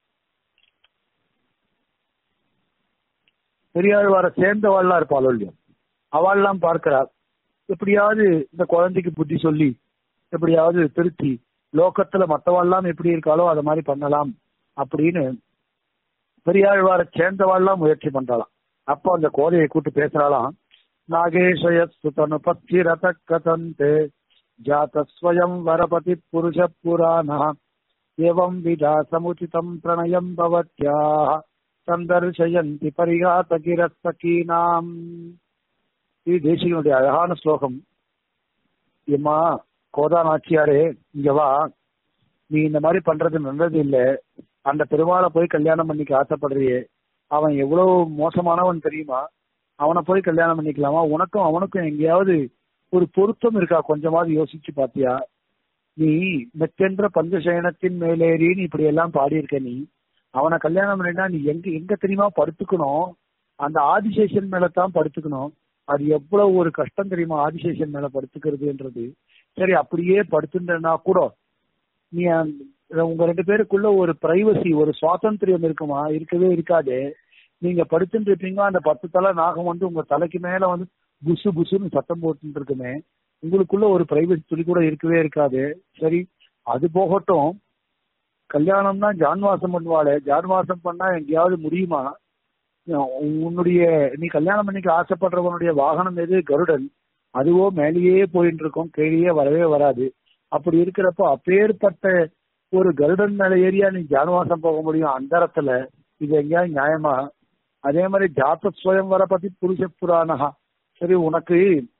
பெரியாழ்வாரை சேர்ந்தவாள்லாம் இருப்பாள் இல்லையோ அவள்லாம் பார்க்கிறார் எப்படியாவது இந்த குழந்தைக்கு புத்தி சொல்லி எப்படியாவது திருத்தி லோகத்துல மத்தவாள்லாம் எப்படி இருக்காளோ அதை மாதிரி பண்ணலாம் அப்படின்னு பெரியாழ்வாரை சேர்ந்தவாள்லாம் முயற்சி பண்றாளாம் அப்போ அந்த கோதையை கூட்டு பேசுறாளாம் நாகேஷய சுதனு பத்திரத கதந்தே ஜாத ஸ்வயம் வரபதி புருஷ புராண ஏவம் விதா சமுச்சிதம் பிரணயம் பவத்யாः சந்தர்ஷயந்தி பரிகாத கிரஸ்தகீனாம் இது தேசிகனுடைய அழகான ஸ்லோகம் ஏம்மா கோதா நாச்சியாரே இங்க வா நீ இந்த மாதிரி பண்றது நல்லது இல்ல அந்த பெருமாளை போய் கல்யாணம் பண்ணிக்க ஆசைப்படுறியே அவன் எவ்வளவு மோசமானவன் தெரியுமா அவனை போய் கல்யாணம் பண்ணிக்கலாமா உனக்கும் அவனுக்கும் எங்கேயாவது ஒரு பொருத்தம் இருக்கா கொஞ்சமாவது யோசிச்சு பாத்தியா நீ மெத்தென்ற பஞ்சசயனத்தின் மேலேறின்னு இப்படி எல்லாம் பாடியிருக்க நீ அவனை கல்யாணம் பண்ணினா நீ எங்க எங்க தெரியுமா படுத்துக்கணும் அந்த ஆதிசேஷன் மேல தான் படுத்துக்கணும் அது எவ்வளவு ஒரு கஷ்டம் தெரியுமா ஆதிசேஷன் மேல படுத்துக்கிறதுன்றது சரி அப்படியே படுத்துட்டா கூட நீ அந்த- உங்க ரெண்டு பேருக்குள்ள ஒரு பிரைவசி ஒரு சுவாதந்திரியம் இருக்குமா இருக்கவே இருக்காது நீங்க படுத்துட்டு இருப்பீங்க அந்த பத்து தலை நாகம் வந்து உங்க தலைக்கு மேல வந்து புசு புசுன்னு சத்தம் போட்டுட்டு இருக்குமே உங்களுக்குள்ள ஒரு பிரைவசி துளி கூட இருக்கவே இருக்காது சரி அது போகட்டும் கல்யாணம்னா ஜான்வாசம் பண்ணுவாளே ஜான்வாசம் பண்ணா எங்கேயாவது முடியுமா உன்னுடைய நீ கல்யாணம் பண்ணிக்க ஆசைப்படுறவனுடைய வாகனம் எது கருடன் அதுவோ மேலேயே போயிட்டு இருக்கும் கீழே வரவே வராது அப்படி இருக்கிறப்போ அப்பேற்பட்ட ஒரு கருடன் மேல ஏரியா நீ ஜானவாசம் போக முடியும் அந்தரத்துல இது எங்கேயாவது நியாயமா அதே மாதிரி ஜாத்த ஸ்வயம்வர பத்தி புருஷ புராணா சரி உனக்கு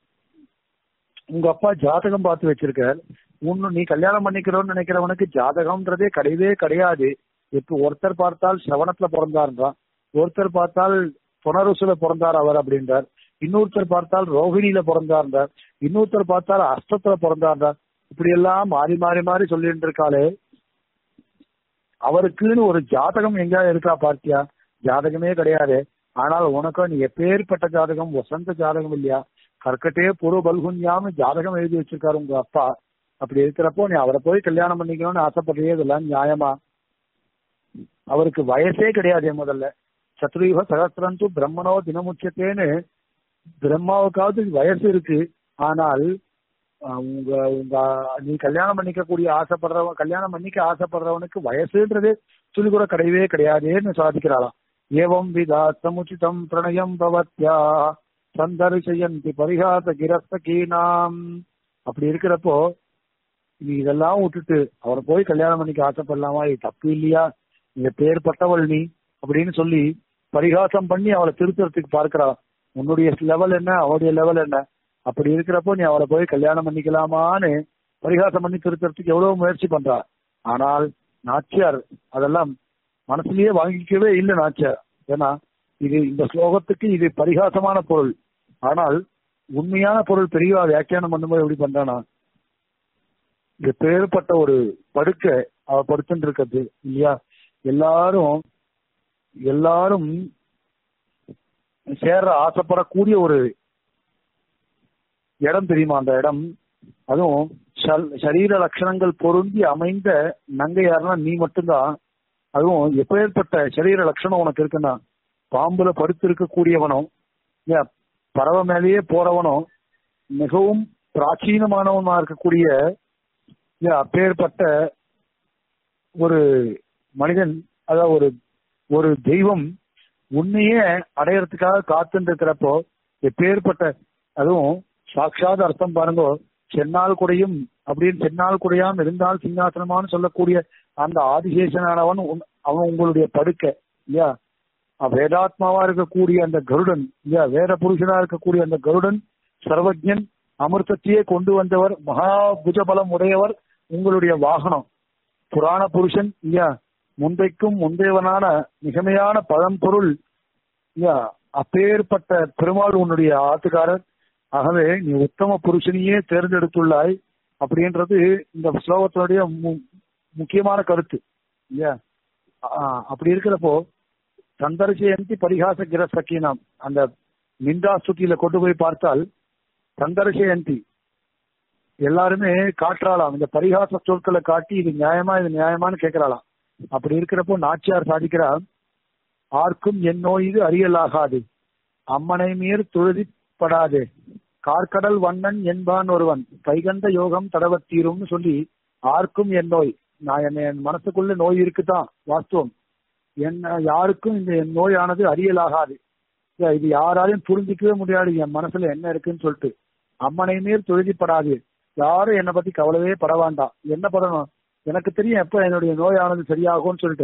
உங்க அப்பா ஜாதகம் பார்த்து வச்சிருக்கார் உன்னு நீ கல்யாணம் பண்ணிக்கிறோம்னு நினைக்கிறவனுக்கு ஜாதகம்ன்றதே கிடையவே கிடையாது இப்ப ஒருத்தர் பார்த்தால் சிரவணத்துல பிறந்தாருன்றான் ஒருத்தர் பார்த்தால் புனருசுல பிறந்தார் அவர் அப்படின்றார் இன்னொருத்தர் பார்த்தால் ரோஹிணியில பிறந்தார்ன்றார் இன்னொருத்தர் பார்த்தால் அஷ்டத்துல பிறந்தார்ன்றார் இப்படி எல்லாம் மாறி மாறி மாறி சொல்லிட்டு இருக்காளே அவருக்குன்னு ஒரு ஜாதகம் எங்கேயாவது இருக்கா பார்த்தியா ஜாதகமே கிடையாது ஆனால் உனக்கும் நீ எப்பேற்பட்ட ஜாதகம் வசந்த ஜாதகம் இல்லையா கற்கட்டே பூர்வ பல்குன்யாம ஜாதகம் எழுதி வச்சிருக்காரு உங்க அப்பா அப்படி இருக்கிறப்போ நீ அவரை போய் கல்யாணம் பண்ணிக்கணும்னு ஆசைப்படுறியே இதெல்லாம் நியாயமா அவருக்கு வயசே கிடையாது முதல்ல சத்ருயுக சகசிரந்து பிரம்மனோ தினமுச்சத்தேன்னு பிரம்மாவுக்காவது வயசு இருக்கு ஆனால் அஹ், உங்க உங்க நீ கல்யாணம் பண்ணிக்கக்கூடிய ஆசைப்படுறவன் கல்யாணம் பண்ணிக்க ஆசைப்படுறவனுக்கு வயசுன்றது சொல்லி கூட கிடையவே கிடையாதுன்னு சாதிக்கிறாளாம் ஏவம் விதா சமுச்சிதம் பிரணயம் பவத்யா சந்தரிசயந்தி பரிகாச கிரஸ்தகீனாம் அப்படி இருக்கிறப்போ நீ இதெல்லாம் விட்டுட்டு அவரை போய் கல்யாணம் பண்ணிக்க ஆசைப்படலாமா இது தப்பு இல்லையா நீ பேர்பட்டவள் நீ அப்படின்னு சொல்லி பரிகாசம் பண்ணி அவளை திருத்தறதுக்கு பார்க்கிறா உன்னுடைய லெவல் என்ன அவளுடைய லெவல் என்ன அப்படி இருக்கிறப்போ நீ அவளை போய் கல்யாணம் பண்ணிக்கலாமான்னு பரிகாசம் பண்ணி திருத்தறதுக்கு எவ்வளவு முயற்சி பண்றா ஆனால் நாச்சியார் அதெல்லாம் மனசுலயே வாங்கிக்கவே இல்லை நாச்சியார் ஏன்னா இது இந்த ஸ்லோகத்துக்கு இது பரிகாசமான பொருள் ஆனால் உண்மையான பொருள் பெரியவா வியாக்கியானம் பண்ணும்போது எப்படி பண்றானா இது பேர்பட்ட ஒரு படுக்கை அவ படுத்துட்டு இருக்கிறது இல்லையா எல்லாரும் எல்லாரும் சேர ஆசைப்படக்கூடிய ஒரு இடம் தெரியுமா அந்த இடம் அதுவும் சல்- சரீர லட்சணங்கள் பொருந்தி அமைந்த நங்கையார்னா நீ மட்டும்தான் அதுவும் எப்பேற்பட்ட சரீர லட்சணம் உனக்கு இருக்குன்னா பாம்புல படுத்து இருக்கக்கூடியவனும் இல்லையா, பறவை மேலேயே போறவனும் மிகவும் பிராச்சீனமானவனா இருக்கக்கூடிய இல்லையா, அப்பேற்பட்ட ஒரு மனிதன் அதாவது ஒரு ஒரு தெய்வம் உன்னையே அடையறதுக்காக காத்துட்டு இருக்கிறப்போ எப்பேற்பட்ட அதுவும் சாட்சாத் அர்த்தம் பாருங்க சென்னால் குடையும் அப்படின்னு சென்னால் குடையாம் இருந்தால் சிங்காசனமான்னு சொல்லக்கூடிய அந்த ஆதிசேஷனானவன் உன்- அவன் உங்களுடைய படுக்கை இல்லையா அஹ் வேதாத்மாவா இருக்கக்கூடிய அந்த கருடன் இல்லையா வேத புருஷனா இருக்கக்கூடிய அந்த கருடன் சர்வஜன் அமிர்தத்தையே கொண்டு வந்தவர் மகா புஜபலம் உடையவர் உங்களுடைய வாகனம் புராண புருஷன் இல்லையா முந்தைக்கும் முந்தையவனான மிகமையான பழம்பொருள் இல்லையா அப்பேற்பட்ட பெருமாள் உன்னுடைய ஆத்துக்காரர் ஆகவே நீ உத்தம புருஷனையே தேர்ந்தெடுத்துள்ளாய் அப்படின்றது இந்த ஸ்லோகத்தினுடைய மு- முக்கியமான கருத்து இல்லையா ஆஹ் அப்படி இருக்கிறப்போ சந்தர்சயந்தி பரிகாச கிர சக்கீனாம் அந்த நிந்தா ஸ்துதியில கொண்டு போய் பார்த்தால் சந்தர்சயந்தி எல்லாருமே காட்டுறாளாம் இந்த பரிகாச சொற்களை காட்டி இது நியாயமா இது நியாயமான்னு கேட்கறாளாம் அப்படி இருக்கிறப்போ நாச்சியார் சாதிக்கிறா ஆர்க்கும் என் நோய் இது அறியலாகாது அம்மனை மீர் துழுதிப்படாது கார்க்கடல் வண்ணன் என்பான் ஒருவன் கைகண்ட யோகம் தடவத்தீரும்னு சொல்லி ஆர்க்கும் என் நோய் நான் என்ன என் மனசுக்குள்ள நோய் இருக்குதான் வாஸ்தவம் என்ன யாருக்கும் இந்த என் நோயானது அறியலாகாது இல்ல, இது யாராலையும் புரிஞ்சிக்கவே முடியாது என் மனசுல என்ன இருக்குன்னு சொல்லிட்டு அம்மனை மீர் தொழுதிப்படாது யாரும் என்னை பத்தி கவலையே பட வேண்டாம் என்ன படணும் எனக்கு தெரியும் எப்ப என்னுடைய நோயானது சரியாகும்னு சொல்லிட்டு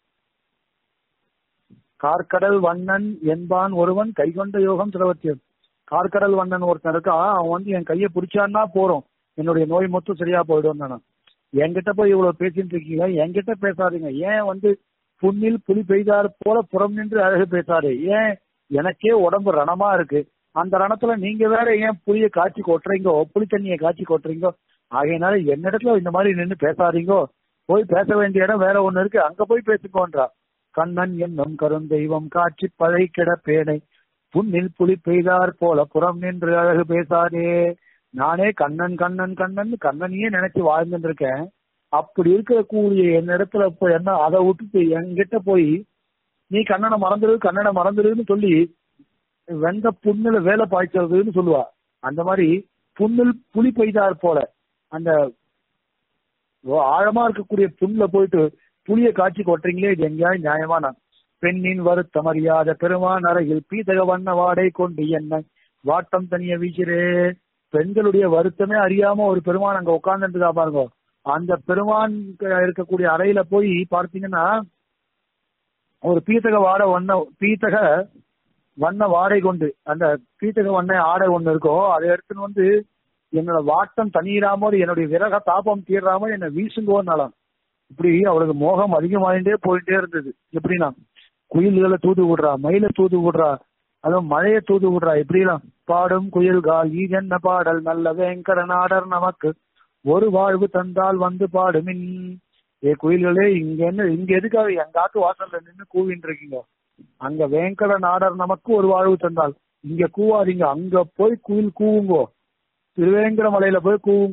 கார்க்கடல் வண்ணன் என்பான் ஒருவன் கைகொண்ட யோகம் திரவத்தியம் கார்க்கடல் வண்ணன் ஒருத்தன் இருக்கான் அவன் வந்து என் கையை பிடிச்சான்னா போறோம் என்னுடைய நோய் மொத்தம் சரியா போயிடும் நானும் என்கிட்ட போய் இவ்வளவு பேசிட்டு இருக்கீங்க என்கிட்ட பேசாதீங்க ஏன் வந்து புண்ணில் புலி பெய்தார் போல புறம் நின்று அழகு பேசாரு ஏன் எனக்கே உடம்பு ரணமா இருக்கு அந்த ரணத்துல நீங்க வேற ஏன் புளிய காய்ச்சி கொட்டுறீங்கோ புளி தண்ணியை காய்ச்சி கொட்டுறீங்கோ ஆகையினால என்னிடத்துல இந்த மாதிரி நின்னு பேசாதீங்கோ போய் பேச வேண்டிய இடம் வேற ஒண்ணு இருக்கு அங்க போய் பேசிக்கோன்றா கண்ணன் என்னும் கருந்தெய்வம் காட்சி பழை கிட பேனை புண்ணில் புலி பெய்தார் போல புறம் நின்று அழகு பேசாதே நானே கண்ணன் கண்ணன் கண்ணன் கண்ணனையே நினைச்சு வாழ்ந்துட்டு இருக்கேன் அப்படி இருக்கக்கூடிய என் இடத்துல இப்ப என்ன அதை விட்டுட்டு என்கிட்ட போய் நீ கண்ணனை மறந்துடு கண்ணனை மறந்துடுன்னு சொல்லி வெந்த புண்ணுல வேலை பாய்ச்சறதுன்னு சொல்லுவா அந்த மாதிரி புண்ணில் புலி பெய்தார் போல அந்த ஓ, ஆழமா இருக்கக்கூடிய புண்ணுல போயிட்டு புளிய காட்சி கொட்டுறீங்களே இது எங்கேயாவது நியாயமா நான் பெண்ணின் வருத்தம் அறியாத பெருமான் அறையில் பீதக வண்ண வாடை கொண்டு என்ன வாட்டம் தனிய வீசுறே பெண்களுடைய வருத்தமே அறியாம ஒரு பெருமான் அங்க உட்கார்ந்துட்டு பாருங்க அந்த பெருமான் இருக்கக்கூடிய அறையில போய் பார்த்தீங்கன்னா ஒரு பீத்தக வாடை வண்ண பீத்தக வண்ண வாடை கொண்டு அந்த பீத்தக வண்ண ஆடை ஒண்ணு இருக்கோ அதை எடுத்துன்னு வந்து என்னோட வாட்டம் தனியிடாமல் என்னுடைய விரக தாபம் தீராமல் என்னை வீசுங்கோன்னாலாம் இப்படி அவளுக்கு மோகம் அதிகமாயிட்டே போயிட்டே இருந்தது எப்படின்னா குயில்களை தூது விடுறா மயில தூது விடுறா அதுவும் மழையை தூது விடுறா எப்படிலாம் பாடும் குயில்கால் ஈஜென்ன பாடல் நல்ல வேங்கட நாடர் நமக்கு ஒரு வாழ்வு தந்தால் வந்து பாடுமின் ஏ குயில்களே இங்க என்ன இங்க எதுக்காக எங்க ஆத்து வாசல்ல நின்னு கூவின்னு இருக்கீங்க அங்க வேங்கட நாடர் நமக்கு ஒரு வாழ்வு தந்தால் இங்க கூவாதீங்க அங்க போய் குயில் கூவுங்கோ திருவேங்கட மலையில போய் கூவுங்கோ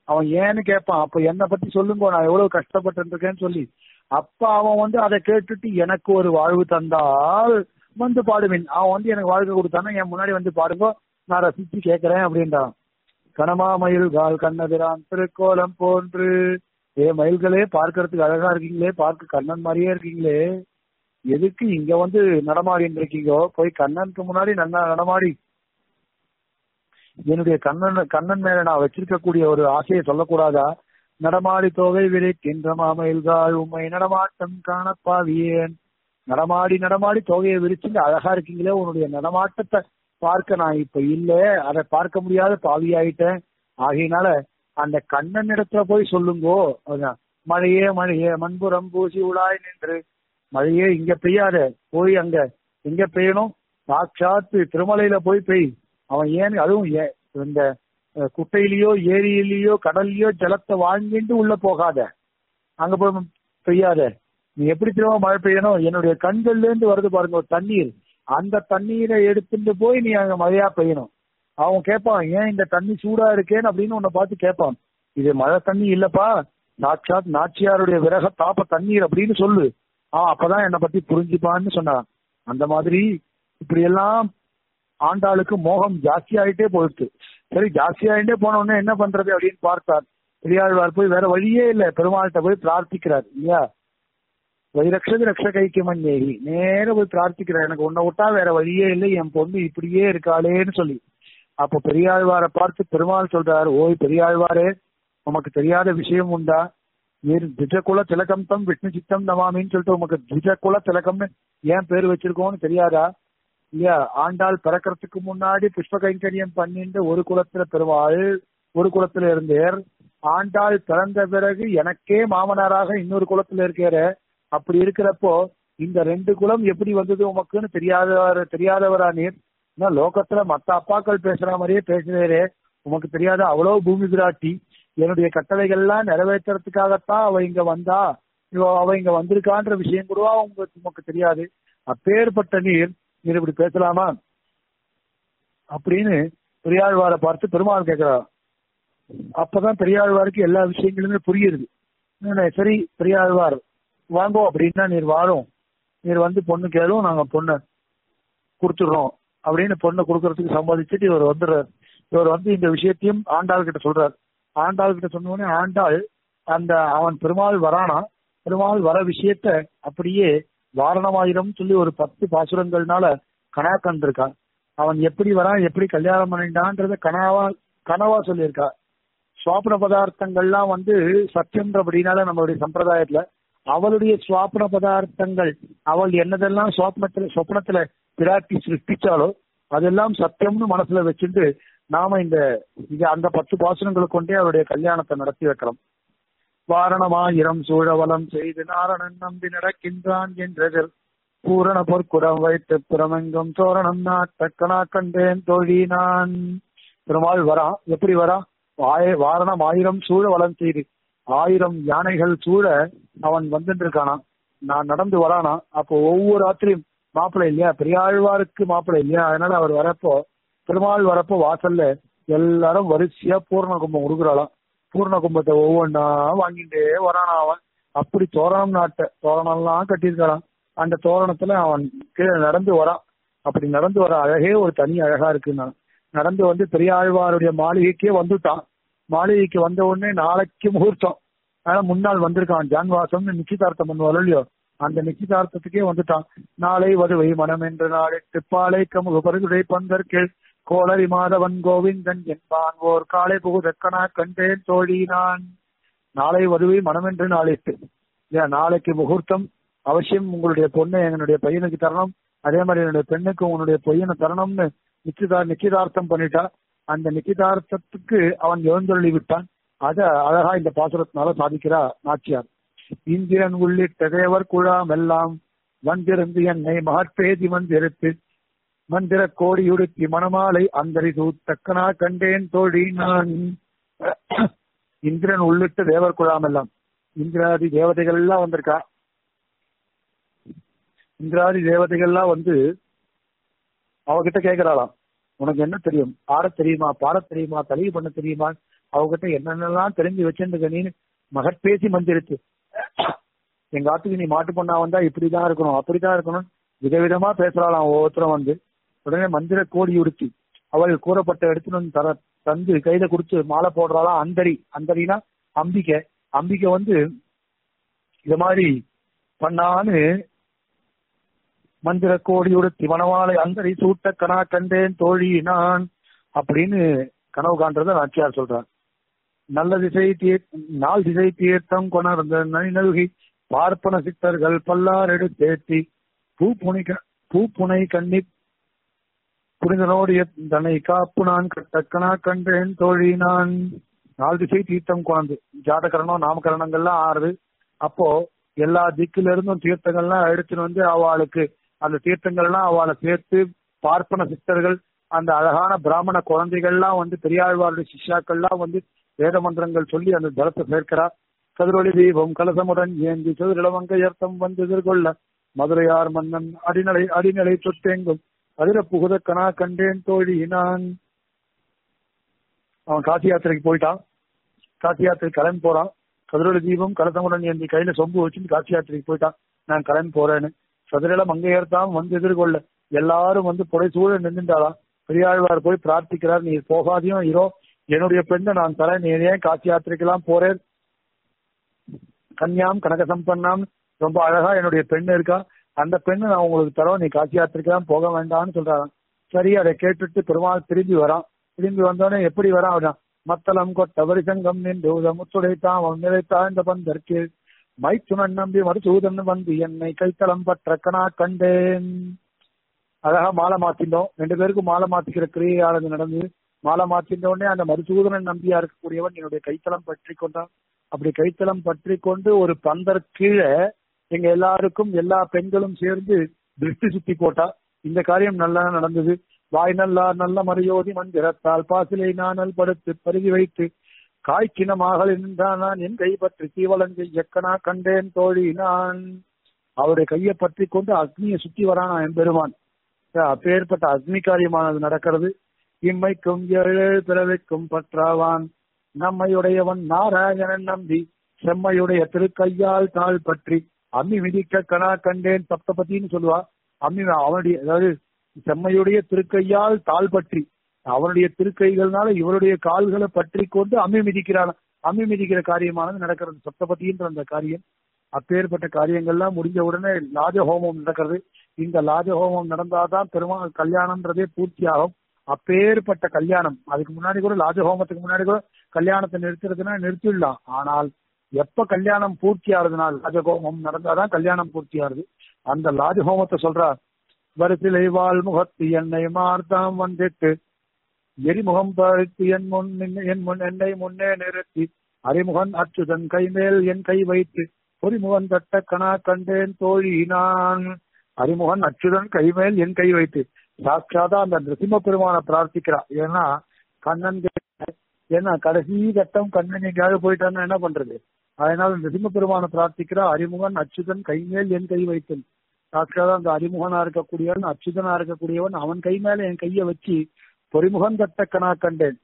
அவன் ஏன்னு கேட்பான் அப்ப என்னை பத்தி சொல்லுங்க நான் எவ்வளவு கஷ்டப்பட்டு இருக்கேன்னு சொல்லி அப்ப அவன் வந்து அதை கேட்டுட்டு எனக்கு ஒரு வாழ்வு தந்தால் வந்து பாடுவேன் அவன் வந்து எனக்கு வாழ்க்கை கொடுத்தானா என் முன்னாடி வந்து பாடுங்க நான் ரசிச்சு கேட்கிறேன் அப்படின்றான் கனமா மயில்கால் கண்ணபிரான் திருக்கோலம் போன்று ஏ மயில்களே பார்க்கறதுக்கு அழகா இருக்கீங்களே பார்க்க கண்ணன் மாதிரியே இருக்கீங்களே எதுக்கு இங்க வந்து நடமாடின்னு இருக்கீங்கோ போய் கண்ணனுக்கு முன்னாடி நல்லா நடமாடி என்னுடைய கண்ணன் கண்ணன் மேல நான் வச்சிருக்கக்கூடிய ஒரு ஆசையை சொல்லக்கூடாதா நடமாடி தொகை விரிக்கின்ற மாமயில்கால் உண்மை நடமாட்டம் காணப்பாவியேன் நடமாடி நடமாடி தொகையை விரிச்சுட்டு அழகா இருக்கீங்களே உன்னுடைய நடமாட்டத்தை பார்க்க நான் இப்ப இல்ல அதை பார்க்க முடியாத பாவி ஆயிட்டேன் ஆகையினால அந்த கண்ணன் இடத்துல போய் சொல்லுங்கோ அதான் மழையே மழையே மண்புறம் பூசி உலாய் நின்று மழையே இங்க பெய்யாத போய் அங்க எங்க பெய்யணும் சாட்சாத்து திருமலையில போய் பெய் அவன் ஏன் அதுவும் ஏ- இந்த அஹ், குட்டையிலயோ ஏரியிலயோ கடல்லயோ ஜலத்தை வாங்கிட்டு உள்ள போகாத அங்க போய் பெய்யாத நீ எப்படி திரும்ப மழை பெய்யணும் என்னுடைய கண்கள்ல இருந்து வருது பாருங்க ஒரு தண்ணீர் அந்த தண்ணீரை எடுத்துட்டு போய் நீ அங்க மழையா பெய்யணும் அவன் கேட்பான் ஏன் இந்த தண்ணி சூடா இருக்கேன்னு அப்படின்னு உன்னை பார்த்து கேட்பான் இது மழை தண்ணி இல்லப்பா சாட்சாத் நாச்சியாருடைய விரக தாப்ப தண்ணீர் அப்படின்னு சொல்லு ஆஹ் அப்பதான் என்னை பத்தி புரிஞ்சுப்பான்னு சொன்னான் அந்த மாதிரி இப்படி எல்லாம் ஆண்டாளுக்கு மோகம் ஜாஸ்தி ஆயிட்டே போயிடுச்சு சரி ஜாஸ்தி ஆயிட்டே போன உடனே என்ன பண்றது அப்படின்னு பார்த்தார் பெரியாழ்வார் போய் வேற வழியே இல்ல பெருமாள்கிட்ட போய் பிரார்த்திக்கிறார் இல்லையா வைரக்ஷது ரக்ஷகைக்கு மண்ணேகி நேர போய் பிரார்த்திக்கிறார் எனக்கு உன்னை விட்டா வேற வழியே இல்லை என் பொண்ணு இப்படியே இருக்காளேன்னு சொல்லி அப்போ பெரியாழ்வாரை பார்த்து பெருமாள் சொல்றாரு ஓய் பெரியாழ்வாரே உமக்கு தெரியாத விஷயம் உண்டா ஏன் திஜகுல திலகம் தம் விஷ்ணு சித்தம் நமாமின்னு சொல்லிட்டு உமக்கு திஜகுல திலகம்னு ஏன் பேர் வச்சிருக்கோம்னு தெரியாதா இல்லையா ஆண்டாள் பிறக்கிறதுக்கு முன்னாடி புஷ்ப கைங்கரியம் பண்ணிட்டு ஒரு குலத்துல பெருமாள் ஒரு குலத்துல இருந்தேர் ஆண்டாள் பிறந்த பிறகு எனக்கே மாமனாராக இன்னொரு குலத்துல இருக்கிற அப்படி இருக்கிறப்போ இந்த ரெண்டு குலம் எப்படி வந்தது உமக்குன்னு தெரியாதவர் தெரியாதவரா நீர் ஏன்னா லோகத்துல மத்த அப்பாக்கள் பேசுற மாதிரியே பேசுறே உமக்கு தெரியாத அவ்வளவு பூமி பிராட்டி என்னுடைய கட்டளைகள்லாம் நிறைவேற்றுறதுக்காகத்தான் அவ இங்க வந்தா இவ அவ இங்க வந்திருக்கான்ற விஷயம் கூட உங்களுக்கு உமக்கு தெரியாது அப்பேற்பட்ட நீர் நீர் இப்படி பேசலாமா அப்படின்னு பெரியாழ்வாரை பார்த்து பெருமாள் கேட்கிறார் அப்பதான் பெரியாழ்வாருக்கு எல்லா விஷயங்களுமே புரியுது என்ன, சரி பெரியாழ்வார் வாங்கோ அப்படின்னா நீர் வாரும் நீர் வந்து பொண்ணு கேளும் நாங்க பொண்ணை கொடுத்துடுறோம் அப்படின்னு பொண்ணை கொடுக்கறதுக்கு சம்மதிச்சுட்டு இவர் வந்துடுறார் இவர் வந்து இந்த விஷயத்தையும் ஆண்டாள் கிட்ட சொல்றார் ஆண்டாள் கிட்ட சொன்ன உடனே ஆண்டாள் அந்த அவன் பெருமாள் வரானா பெருமாள் வர விஷயத்த அப்படியே வாரணமாயிரம் சொல்லி ஒரு பத்து பாசுரங்கள்னால கனா கண்டிருக்கான் அவன் எப்படி வரான் எப்படி கல்யாணம் பண்ணிட்டான்றத கனாவா கனவா சொல்லியிருக்கா சுவாபன பதார்த்தங்கள்லாம் வந்து சத்தியம்ன்றபடினால நம்மளுடைய சம்பிரதாயத்துல அவளுடைய சுவாபன பதார்த்தங்கள் அவள் என்னதெல்லாம் சுவாப்னத்துல சொப்னத்துல பிராட்டி சிருஷ்டிச்சாலோ அதெல்லாம் சத்தியம்னு மனசுல வச்சுட்டு நாம இந்த இது அந்த பத்து பாசனங்களை கொண்டே அவருடைய கல்யாணத்தை நடத்தி வைக்கிறோம் வாரணமாயிரம் சூழவலம் செய்து நாரணன் நம்பி நடக்கின்றான் என்றதில் பூரண பொற்குடம் வைத்து புறமெங்கும் தோரணம் நாட்டக்கனா கண்டேன் தோழி நான் பெருமாள் வரான் எப்படி வரான் ஆய- வாரணம் ஆயிரம் சூழ வலம் செய்து ஆயிரம் யானைகள் சூழ அவன் வந்துட்டு இருக்கானா நான் நடந்து வரானா அப்போ ஒவ்வொரு ராத்திரியும் மாப்பிள்ளை இல்லையா பெரியாழ்வாருக்கு மாப்பிள்ளை இல்லையா அதனால அவர் வரப்போ பெருமாள் வரப்போ வாசல்ல எல்லாரும் வரிசையா பூர்ண கும்பம் கொடுக்குறாளாம் பூர்ண கும்பத்தை ஒவ்வொன்றா வாங்கிட்டே வரானா அவன் அப்படி தோரணம் நாட்ட தோரணம்லாம் கட்டியிருக்காளாம் அந்த தோரணத்துல அவன் கீழே நடந்து வரான் அப்படி நடந்து வர அழகே ஒரு தனி அழகா இருக்குன்னா நடந்து வந்து பெரியாழ்வாருடைய மாளிகைக்கே வந்துட்டான் மாளிகைக்கு வந்த உடனே நாளைக்கு முகூர்த்தம் ஆனா முன்னாள் வந்திருக்கான் ஜான்வாசம்னு நிச்சயதார்த்தம் பண்ணுவாள் இல்லையோ அந்த நிச்சயதார்த்தத்துக்கே வந்துட்டான் நாளை வதுவை மனம் என்று நாளை திப்பாலை கமுக பருகுடை பந்தற்கேள் கோளரி மாதவன் கோவிந்தன் என்பான் ஓர் காலை புகுதக்கனா கண்டேன் தோழி நான் நாளை வதுவை மனமென்று நாளிட்டு ஏன் நாளைக்கு முகூர்த்தம் அவசியம் உங்களுடைய பொண்ணை என்னுடைய பையனுக்கு தரணும் அதே மாதிரி என்னுடைய பெண்ணுக்கு உன்னுடைய பையனை தரணும்னு நிச்சயதார் நிச்சயதார்த்தம் பண்ணிட்டா அந்த நிச்சயதார்த்தத்துக்கு அவன் எழுந்தருளி விட்டான் அத அழகா இந்த பாசுரத்தினால சாதிக்கிறா நாச்சியார் இந்திரன் உள்ளிட்ட தேவர் குழாம் எல்லாம் வந்திருந்து என்னை மகற்பேதி வந்திருத்து மந்திர கோடியுடுத்தி மணமாலை அந்தரி தூத்தக்கனா கண்டேன் தோழி நான் இந்திரன் உள்ளிட்ட தேவர் குழாம் எல்லாம் இந்திராதி தேவதைகள் எல்லாம் வந்திருக்கா இந்திராதி தேவதைகள் எல்லாம் வந்து அவகிட்ட கேக்குறாளாம் உனக்கு என்ன தெரியும் ஆட தெரியுமா பாட தெரியுமா தலிகை பண்ண தெரியுமா அவகிட்ட என்னென்னலாம் தெரிஞ்சு வச்சிருந்துக்க நீ மகற்பேசி மந்திரித்து எங்க ஆத்துக்கு நீ மாட்டு பொண்ணா வந்தா இப்படிதான் இருக்கணும் அப்படிதான் இருக்கணும் விதவிதமா பேசுறாளாம் ஒவ்வொருத்தரும் வந்து உடனே மந்திர கோடி உடுத்தி அவள் கூறப்பட்ட எடுத்துன்னு வந்து தர தந்து கையில கொடுத்து மாலை போடுறாளாம் அந்தரி அந்தரினா அம்பிகை அம்பிகை வந்து இது மாதிரி பண்ணான்னு மந்திர கோடியோட திவனவாளை அந்தரி சூட்ட கனா கண்டேன் தோழி நான் அப்படின்னு கனவு காண்றத நாச்சியார் சொல்றார் நல்ல திசை தீர் நாள் திசை தீர்த்தம் கொணர்ந்த நல்கி பார்ப்பன சித்தர்கள் பல்லார் எடுத்தேத்தி பூ புனை பூ புனை கண்ணி புனிதனோடு தன்னை காப்பு நான் கட்டக்கனா கண்டேன் தோழி நான் நாலு திசை தீர்த்தம் கொண்டு ஜாதகரணம் நாமகரணங்கள்லாம் ஆறுது அப்போ எல்லா திக்குல இருந்தும் தீர்த்தங்கள்லாம் எடுத்துட்டு வந்து அவளுக்கு அந்த தீர்த்தங்கள்லாம் அவளை சேர்த்து பார்ப்பன சித்தர்கள் அந்த அழகான பிராமண குழந்தைகள்லாம் வந்து பெரியாழ்வாருடைய சிஷ்யாக்கள்லாம் வந்து வேத மந்திரங்கள் சொல்லி அந்த ஜலத்தை சேர்க்கிறா கதிரொளி தீபம் கலசமுடன் ஏந்தி சதுரிளவங்கையர்த்தம் வந்து எதிர்கொள்ள மதுரையார் மன்னன் அடிநிலை அடிநிலை சொத்தெங்கும் அதிர புகுத கனா கண்டேன் தோழி நான் அவன் காசி யாத்திரைக்கு போயிட்டான் காசி யாத்திரை கிளம்பி போறான் கதிரொளி தீபம் கலசமுடன் ஏந்தி கையில சொம்பு வச்சுட்டு காசி யாத்திரைக்கு போயிட்டான் நான் கிளம்பி போறேன்னு சதுரில மங்கையர்த்தாம் வந்து எதிர்கொள்ள எல்லாரும் வந்து புடை சூழ நின்றுட்டாளாம் பெரியாழ்வார் போய் பிரார்த்திக்கிறார் நீ போகாதையும் இரோ என்னுடைய பெண்ணை நான் தரேன் நீ ஏன் காசி யாத்திரைக்கெல்லாம் போறேன் கன்யாம் கனக சம்பன்னாம் ரொம்ப அழகா என்னுடைய பெண் இருக்கா அந்த பெண்ணை நான் உங்களுக்கு தரோம் நீ காசி யாத்திரைக்கெல்லாம் போக வேண்டாம்னு சொல்றாராம் சரி அதை கேட்டுட்டு பெருமாள் திரும்பி வரான் திரும்பி வந்தோடனே எப்படி வரான் அவன் மத்தளம் கொட்ட வரிசங்கம் நின்று முத்துடைத்தான் அவன் நிலைத்தான் இந்த பந்தற்கு மைத்துனன் நம்பி மறுசூதன் வந்து என்னை கைத்தளம் பற்ற கணா கண்டேன் அழகா மாலை மாத்திட்டோம் ரெண்டு பேருக்கும் மாலை மாத்திக்கிற கிரியானது நடந்து மாலை மாத்திட்ட உடனே அந்த மருசூதனன் நம்பியா இருக்கக்கூடியவன் என்னுடைய கைத்தளம் பற்றி கொண்டான் அப்படி கைத்தளம் பற்றி கொண்டு ஒரு பந்தர் கீழே எங்க எல்லாருக்கும் எல்லா பெண்களும் சேர்ந்து திருஷ்டி சுத்தி போட்டா இந்த காரியம் நல்லா நடந்தது வாய் நல்லார் நல்ல மறையோதி மந்திரத்தால் பாசிலை நானல் படுத்து பருகி வைத்து காய்க்கினமாக நின்றான் நான் என் கை பற்றி தீவலங்கை எக்கனா கண்டேன் தோழி நான் அவருடைய கையை பற்றி கொண்டு அக்னியை சுத்தி வரானா என் பெருமான் அப்பேற்பட்ட அக்னி காரியமானது நடக்கிறது இம்மைக்கும் ஏழு பிறவிக்கும் பற்றாவான் நம்மையுடையவன் நாராயணன் நம்பி செம்மையுடைய திருக்கையால் தாள் பற்றி அம்மி மிதிக்க கணா கண்டேன் சப்தபதின்னு சொல்லுவா அம்மி அவனுடைய அதாவது செம்மையுடைய திருக்கையால் தாள் பற்றி அவனுடைய திருக்கைகள்னால இவருடைய கால்களை பற்றி கொண்டு அம்மி மிதிக்கிறான் அம்மி மிதிக்கிற காரியமானது நடக்கிறது சப்தபதின்ற அந்த காரியம் அப்பேற்பட்ட காரியங்கள்லாம் முடிஞ்ச உடனே லாஜ ஹோமம் நடக்கிறது இந்த லாஜ ஹோமம் நடந்தாதான் பெருமாள் கல்யாணம்ன்றதே பூர்த்தி ஆகும் அப்பேற்பட்ட கல்யாணம் அதுக்கு முன்னாடி கூட லாஜ ஹோமத்துக்கு முன்னாடி கூட கல்யாணத்தை நிறுத்துறதுன்னா நிறுத்திடலாம் ஆனால் எப்ப கல்யாணம் பூர்த்தி ஆகுதுன்னா லாஜஹோமம் நடந்தாதான் கல்யாணம் பூர்த்தி ஆகுது அந்த லாஜஹோமத்தை சொல்றார் வரிசிலை வாழ் முகத்து என்னை மார்த்தாம் வந்துட்டு எரிமுகம் பறித்து என் முன் என் முன் என்னை முன்னே நிறுத்தி அறிமுகன் அச்சுதன் கைமேல் என் கை வைத்து பொறிமுகன் தட்ட கணா கண்டேன் தோழி நான் அறிமுகன் அச்சுதன் கைமேல் என் கை வைத்து சாட்சாதா அந்த நிருசிம்ம பெருமான பிரார்த்திக்கிறா ஏன்னா கண்ணன் ஏன்னா கடைசி கட்டம் கண்ணன் எங்கேயாவது போயிட்டான்னு என்ன பண்றது அதனால நிருசிம்ம பெருமான பிரார்த்திக்கிறா அறிமுகன் அச்சுதன் கைமேல் என் கை வைத்தன் சாட்சாதா அந்த அறிமுகனா இருக்கக்கூடியவன் அச்சுதனா இருக்கக்கூடியவன் அவன் கை மேல என் கைய வச்சு பொறிமுகன் தட்ட கணா கண்டேன்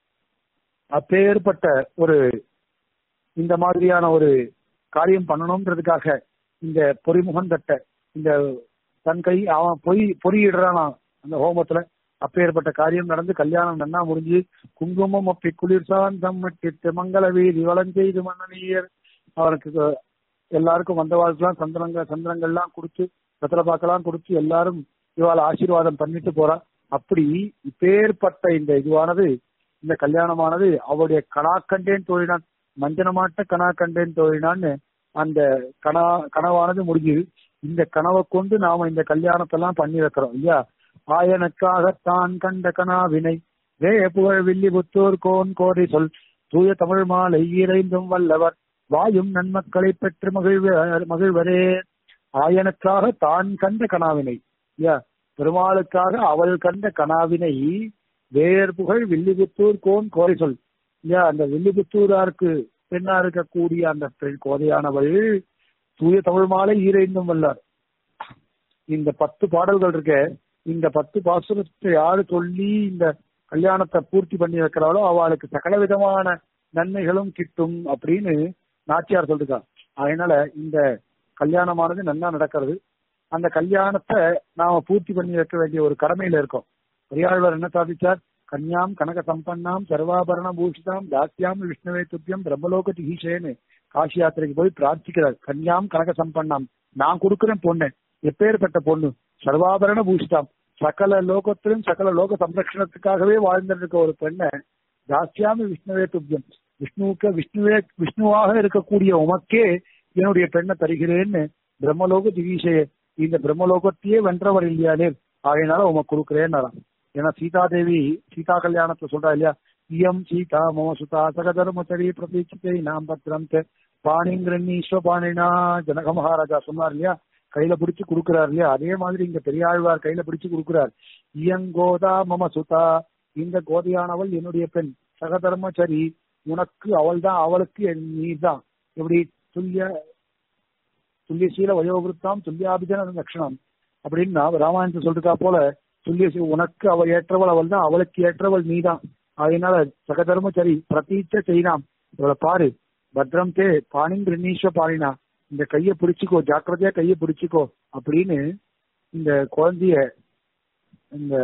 அப்பேற்பட்ட ஒரு இந்த மாதிரியான ஒரு காரியம் பண்ணணும்ன்றதுக்காக இந்த பொறிமுகன் தட்ட இந்த தன் கை அவன் பொய் பொறியிடுறானா அந்த ஹோமத்துல அப்பேற்பட்ட காரியம் நடந்து கல்யாணம் நன்னா முடிஞ்சு குங்குமம் அப்பி குளிர்சான் தம்மட்டிட்டு மங்கள வீதி வளஞ்செய்து மன்னனியர் அவனுக்கு எல்லாருக்கும் வந்தவாளுக்கெல்லாம் சந்திரங்க சந்திரங்கள்லாம் கொடுத்து வெத்தலை பாக்கெல்லாம் கொடுத்து எல்லாரும் இவாள் ஆசீர்வாதம் பண்ணிட்டு போறா அப்படி இப்பேற்பட்ட இந்த இதுவானது இந்த கல்யாணமானது அவருடைய கணாக்கண்டேன் தொழிலான் மஞ்சனமாட்ட கணாக்கண்டேன் தொழிலான்னு அந்த கணா கனவானது முடிஞ்சுது இந்த கனவை கொண்டு நாம இந்த கல்யாணத்தெல்லாம் பண்ணி வைக்கிறோம் இல்லையா ஆயனுக்காகத்தான் கண்ட கனாவினை வே புகழ் வில்லி புத்தூர் கோன் கோரி சொல் தூய தமிழ் மாலை இறைந்தும் வல்லவர் வாயும் நன்மக்களை பெற்று மகிழ்வ மகிழ்வரே ஆயனுக்காக தான் கண்ட கனாவினை இல்லையா பெருமாளுக்காக அவள் கண்ட கனாவினை வேர் புகழ் வில்லிபுத்தூர் கோன் கோரி சொல் இல்லையா அந்த வில்லிபுத்தூராருக்கு பெண்ணா இருக்கக்கூடிய அந்த பெண் கோதையானவள் தூய தமிழ் மாலை ஈரைந்தும் வல்லார் இந்த பத்து பாடல்கள் இருக்க இந்த பத்து பாசுரத்தை யாரு சொல்லி இந்த கல்யாணத்தை பூர்த்தி பண்ணி வைக்கிறாளோ அவளுக்கு சகல விதமான நன்மைகளும் கிட்டும் அப்படின்னு நாச்சியார் சொல்லிருக்கா அதனால இந்த கல்யாணமானது நல்லா நடக்கிறது அந்த கல்யாணத்தை நாம பூர்த்தி பண்ணி வைக்க வேண்டிய ஒரு கடமையில இருக்கோம் பெரியாழ்வார் என்ன சாதிச்சார் கன்யாம் கனக சம்பன்னாம் சர்வாபரண பூஷிதாம் தாஸ்யாம் விஷ்ணுவே துப்பியம் பிரம்மலோக திகீஷேன்னு காசி யாத்திரைக்கு போய் பிரார்த்திக்கிறார் கன்யாம் கனக சம்பன்னாம் நான் கொடுக்கிறேன் பொண்ணு எப்பேற்பட்ட பொண்ணு சர்வாபரண பூஷிதாம் சகல லோகத்திலும் சகல லோக சம்ரட்சணத்துக்காகவே வாழ்ந்திருக்க ஒரு பெண்ணை தாஸ்யாமி விஷ்ணுவே துப்பியம் விஷ்ணுவுக்கு விஷ்ணுவே விஷ்ணுவாக இருக்கக்கூடிய உமக்கே என்னுடைய பெண்ணை தருகிறேன்னு பிரம்மலோக திகீஷே இந்த பிரம்மலோகத்தையே வென்றவர் இல்லையானே ஆகையினால உமக்கு கொடுக்குறேன்னு ஏன்னா சீதாதேவி சீதா கல்யாணத்தை சொல்றா இல்லையா இயம் சீதா மம சுதா சகதர்மச்சரி பிரதீட்சித்தை நாம் பத்திரம் பாணிங்கிரண்ணீஸ்வ பாணினா ஜனக மகாராஜா சொன்னார் இல்லையா கையில பிடிச்சு கொடுக்கிறார் இல்லையா அதே மாதிரி இங்க பெரியாழ்வார் கையில பிடிச்சு கொடுக்கிறார் இயங்கோதா மம சுதா இந்த கோதையானவள் என்னுடைய பெண் சகதர்மச்சரி உனக்கு அவள் தான் அவளுக்கு நீ தான் எப்படி துல்லிய துல்லியசீல வயோவிருத்தாம் துல்லியாபிஜன லட்சணம் அப்படின்னு ராமாயணத்தை சொல்றா போல துல்லிய உனக்கு அவள் ஏற்றவள் அவள் தான் அவளுக்கு ஏற்றவள் நீதான் அதனால சகதர்மச்சரி பிரதீட்ச செய்யலாம் இவளை பாரு பத்ரம் தே பாணிங் ரிணீஸ்வ பாணினா இந்த கைய பிடிச்சிக்கோ ஜாக்கிரதையா கைய பிடிச்சிக்கோ அப்படின்னு இந்த குழந்தைய இந்த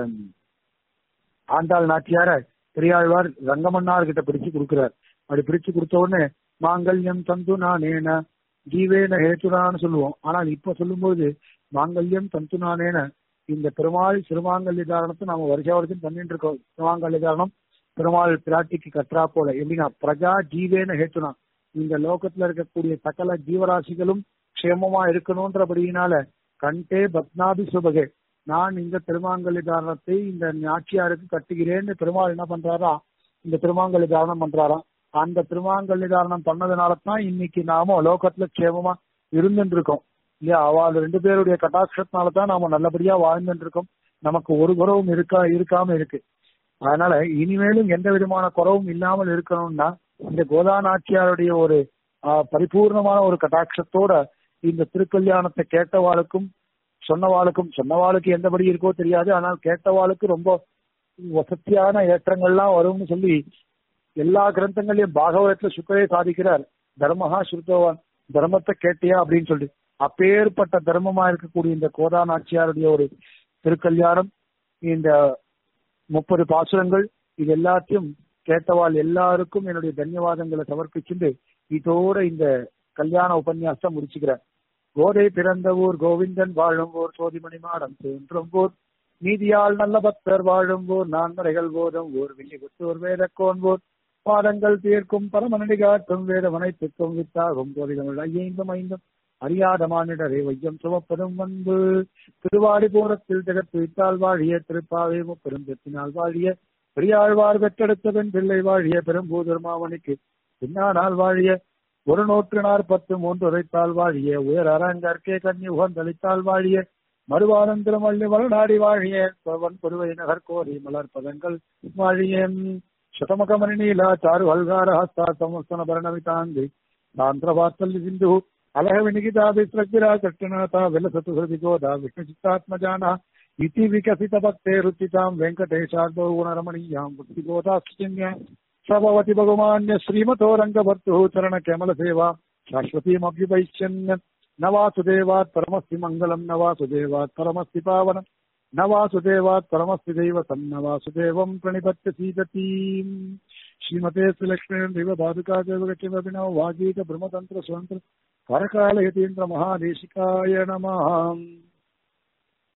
ஆண்டாள் நாச்சியார பெரியாழ்வார் ரங்கமன்னார் கிட்ட பிடிச்சு கொடுக்கிறார் அப்படி பிடிச்சு கொடுத்த உடனே மாங்கல்யம் தந்து நானேன ஜீவேன ஹேத்துனான்னு சொல்லுவோம் ஆனால் இப்ப சொல்லும்போது மாங்கல்யம் தந்து நானேன இந்த பெருமாள் சிறுமாங்கல்ய தாரணத்தை நாம வருஷ வருஷம் பண்ணிட்டு இருக்கோம் சிறுமாங்கல்ய தாரணம் பெருமாள் பிராட்டிக்கு கற்றா போல எப்படின்னா பிரஜா ஜீவேன ஹேத்துனா இந்த லோகத்துல இருக்கக்கூடிய சகல ஜீவராசிகளும் க்ஷேமமா இருக்கணும்ன்றபடியினால கண்டே பத்னாபி சுபகே நான் இந்த திருமாங்கல்ய தாரணத்தை இந்த நாச்சியாருக்கு கட்டுகிறேன்னு பெருமாள் என்ன பண்றாரா இந்த திருமாங்கல்ய தாரணம் பண்றாராம் அந்த திருமாங்கல்ய தாரணம் பண்ணதுனால தான் இன்னைக்கு நாம லோகத்துல க்ஷேமமா இருந்துட்டு இருக்கோம் இல்லையா அவள் ரெண்டு பேருடைய கட்டாட்சத்தினால தான் நாம நல்லபடியா வாழ்ந்துட்டு இருக்கோம் நமக்கு ஒரு குறவும் இருக்கா இருக்காம இருக்கு அதனால இனிமேலும் எந்த விதமான குறவும் இல்லாமல் இருக்கணும்னா இந்த கோதா நாச்சியாருடைய ஒரு பரிபூர்ணமான ஒரு கட்டாட்சத்தோட இந்த திருக்கல்யாணத்தை கேட்டவாளுக்கும் சொன்னவாளுக்கும் சொன்னவாளுக்கு எந்தபடி இருக்கோ தெரியாது ஆனால் கேட்டவாளுக்கு ரொம்ப வசதியான ஏற்றங்கள்லாம் வரும்னு சொல்லி எல்லா கிரந்தங்களையும் பாகவதத்துல சுக்கரே சாதிக்கிறார் தர்மஹா ஸ்ருத்தவான் தர்மத்தை கேட்டியா அப்படின்னு சொல்லி அப்பேற்பட்ட தர்மமா இருக்கக்கூடிய இந்த கோதா நாச்சியாருடைய ஒரு திருக்கல்யாணம் இந்த முப்பது பாசுரங்கள் இது எல்லாத்தையும் கேட்டவாள் எல்லாருக்கும் என்னுடைய தன்யவாதங்களை சமர்ப்பிச்சுட்டு இதோட இந்த கல்யாண உபன்யாசம் முடிச்சுக்கிறேன் கோதை பிறந்த ஊர் கோவிந்தன் வாழும் ஊர் சோதிமணி மாடம் தோன்றும் ஊர் நீதியால் நல்ல பக்தர் வாழும் ஊர் நான்மறைகள் போதும் ஊர் வில்லி புத்தூர் வேதக்கோன் ஊர் பாதங்கள் தீர்க்கும் பரமனடி காட்டும் வேதமனைத்துக்கும் வித்தாகும் கோதிகள் ஐயைந்தும் ஐந்தும் அறியாத மானிடரை வையம் சுமப்பதும் வந்து திருவாடிபுரத்தில் ஜெகத்து வித்தால் வாழிய திருப்பாவை முப்பெருந்தத்தினால் வாழிய பெரியாழ்வார் பெற்றெடுத்ததன் பிள்ளை வாழிய பெரும்பூதர் மாவனிக்கு பின்னானால் வாழிய ஒரு நூற்று நாற்பத்து மூன்று உரைத்தால் வாழிய உயர் அரங்கற்கே கண்ணி உகந்தளித்தால் வாழிய மறுவாரம் திருமல்லி வளநாடி வாழிய பவன் புதுவை நகர் கோரி மலர் பதங்கள் வாழிய ಶತಮಕಮನಿ ನೀಲ ಚಾರು ಹಲ್ಗಾರ ಹಸ್ತ ಸಂವತ್ಸನ ಭರಣವಿತಾಂಗಿ ತಾಂತ್ರ ವಾತ್ಸಲ್ಯ ಸಿಂಧು ಅಲಹ ವಿನಿಗಿತ ವಿಸ್ರಗ್ವಿರ ಕೃಷ್ಣನಾಥ ವಿಲಸತು ಹೃದಿ ಗೋದ ವಿಷ್ಣು ಚಿತ್ತಾತ್ಮಜಾನ ಇತಿ ವಿಕಸಿತ ಭಕ್ತೆ ರುಚಿತಾಂ ವೆಂಕಟೇಶಾರ್ದೋ ಗುಣರಮಣೀಯಾಂ ಭಕ್ತಿ ಗೋದಾಸ್ಯ ಸಭವತಿ ಭಗವಾನ್ಯ ಶ್ರೀಮತೋ ರಂಗಭರ್ತು ಚರಣ ಕೇಮಲ ಸೇವಾ ಶಾಶ್ವತೀಮಭ್ಯುಪೈಶ್ಯನ್ ನ ವಾಸುದೇವಾತ್ ಪರಮಸ್ತಿ ಮಂಗಲಂ ನ ವಾಸುದೇವಾತ್ ಪರಮಸ್ತಿ ಪಾವನಂ न वासुदेवात् परमस्ति दैवतं न वासुदेवं प्रणिपत्य सीदतीम् श्रीमते श्रीलक्ष्मीदेव धातुकादेवगतिवभिनव वागीत ब्रह्मतन्त्र स्वतन्त्र परकालयतीन्द्र महादेशिकाय नमः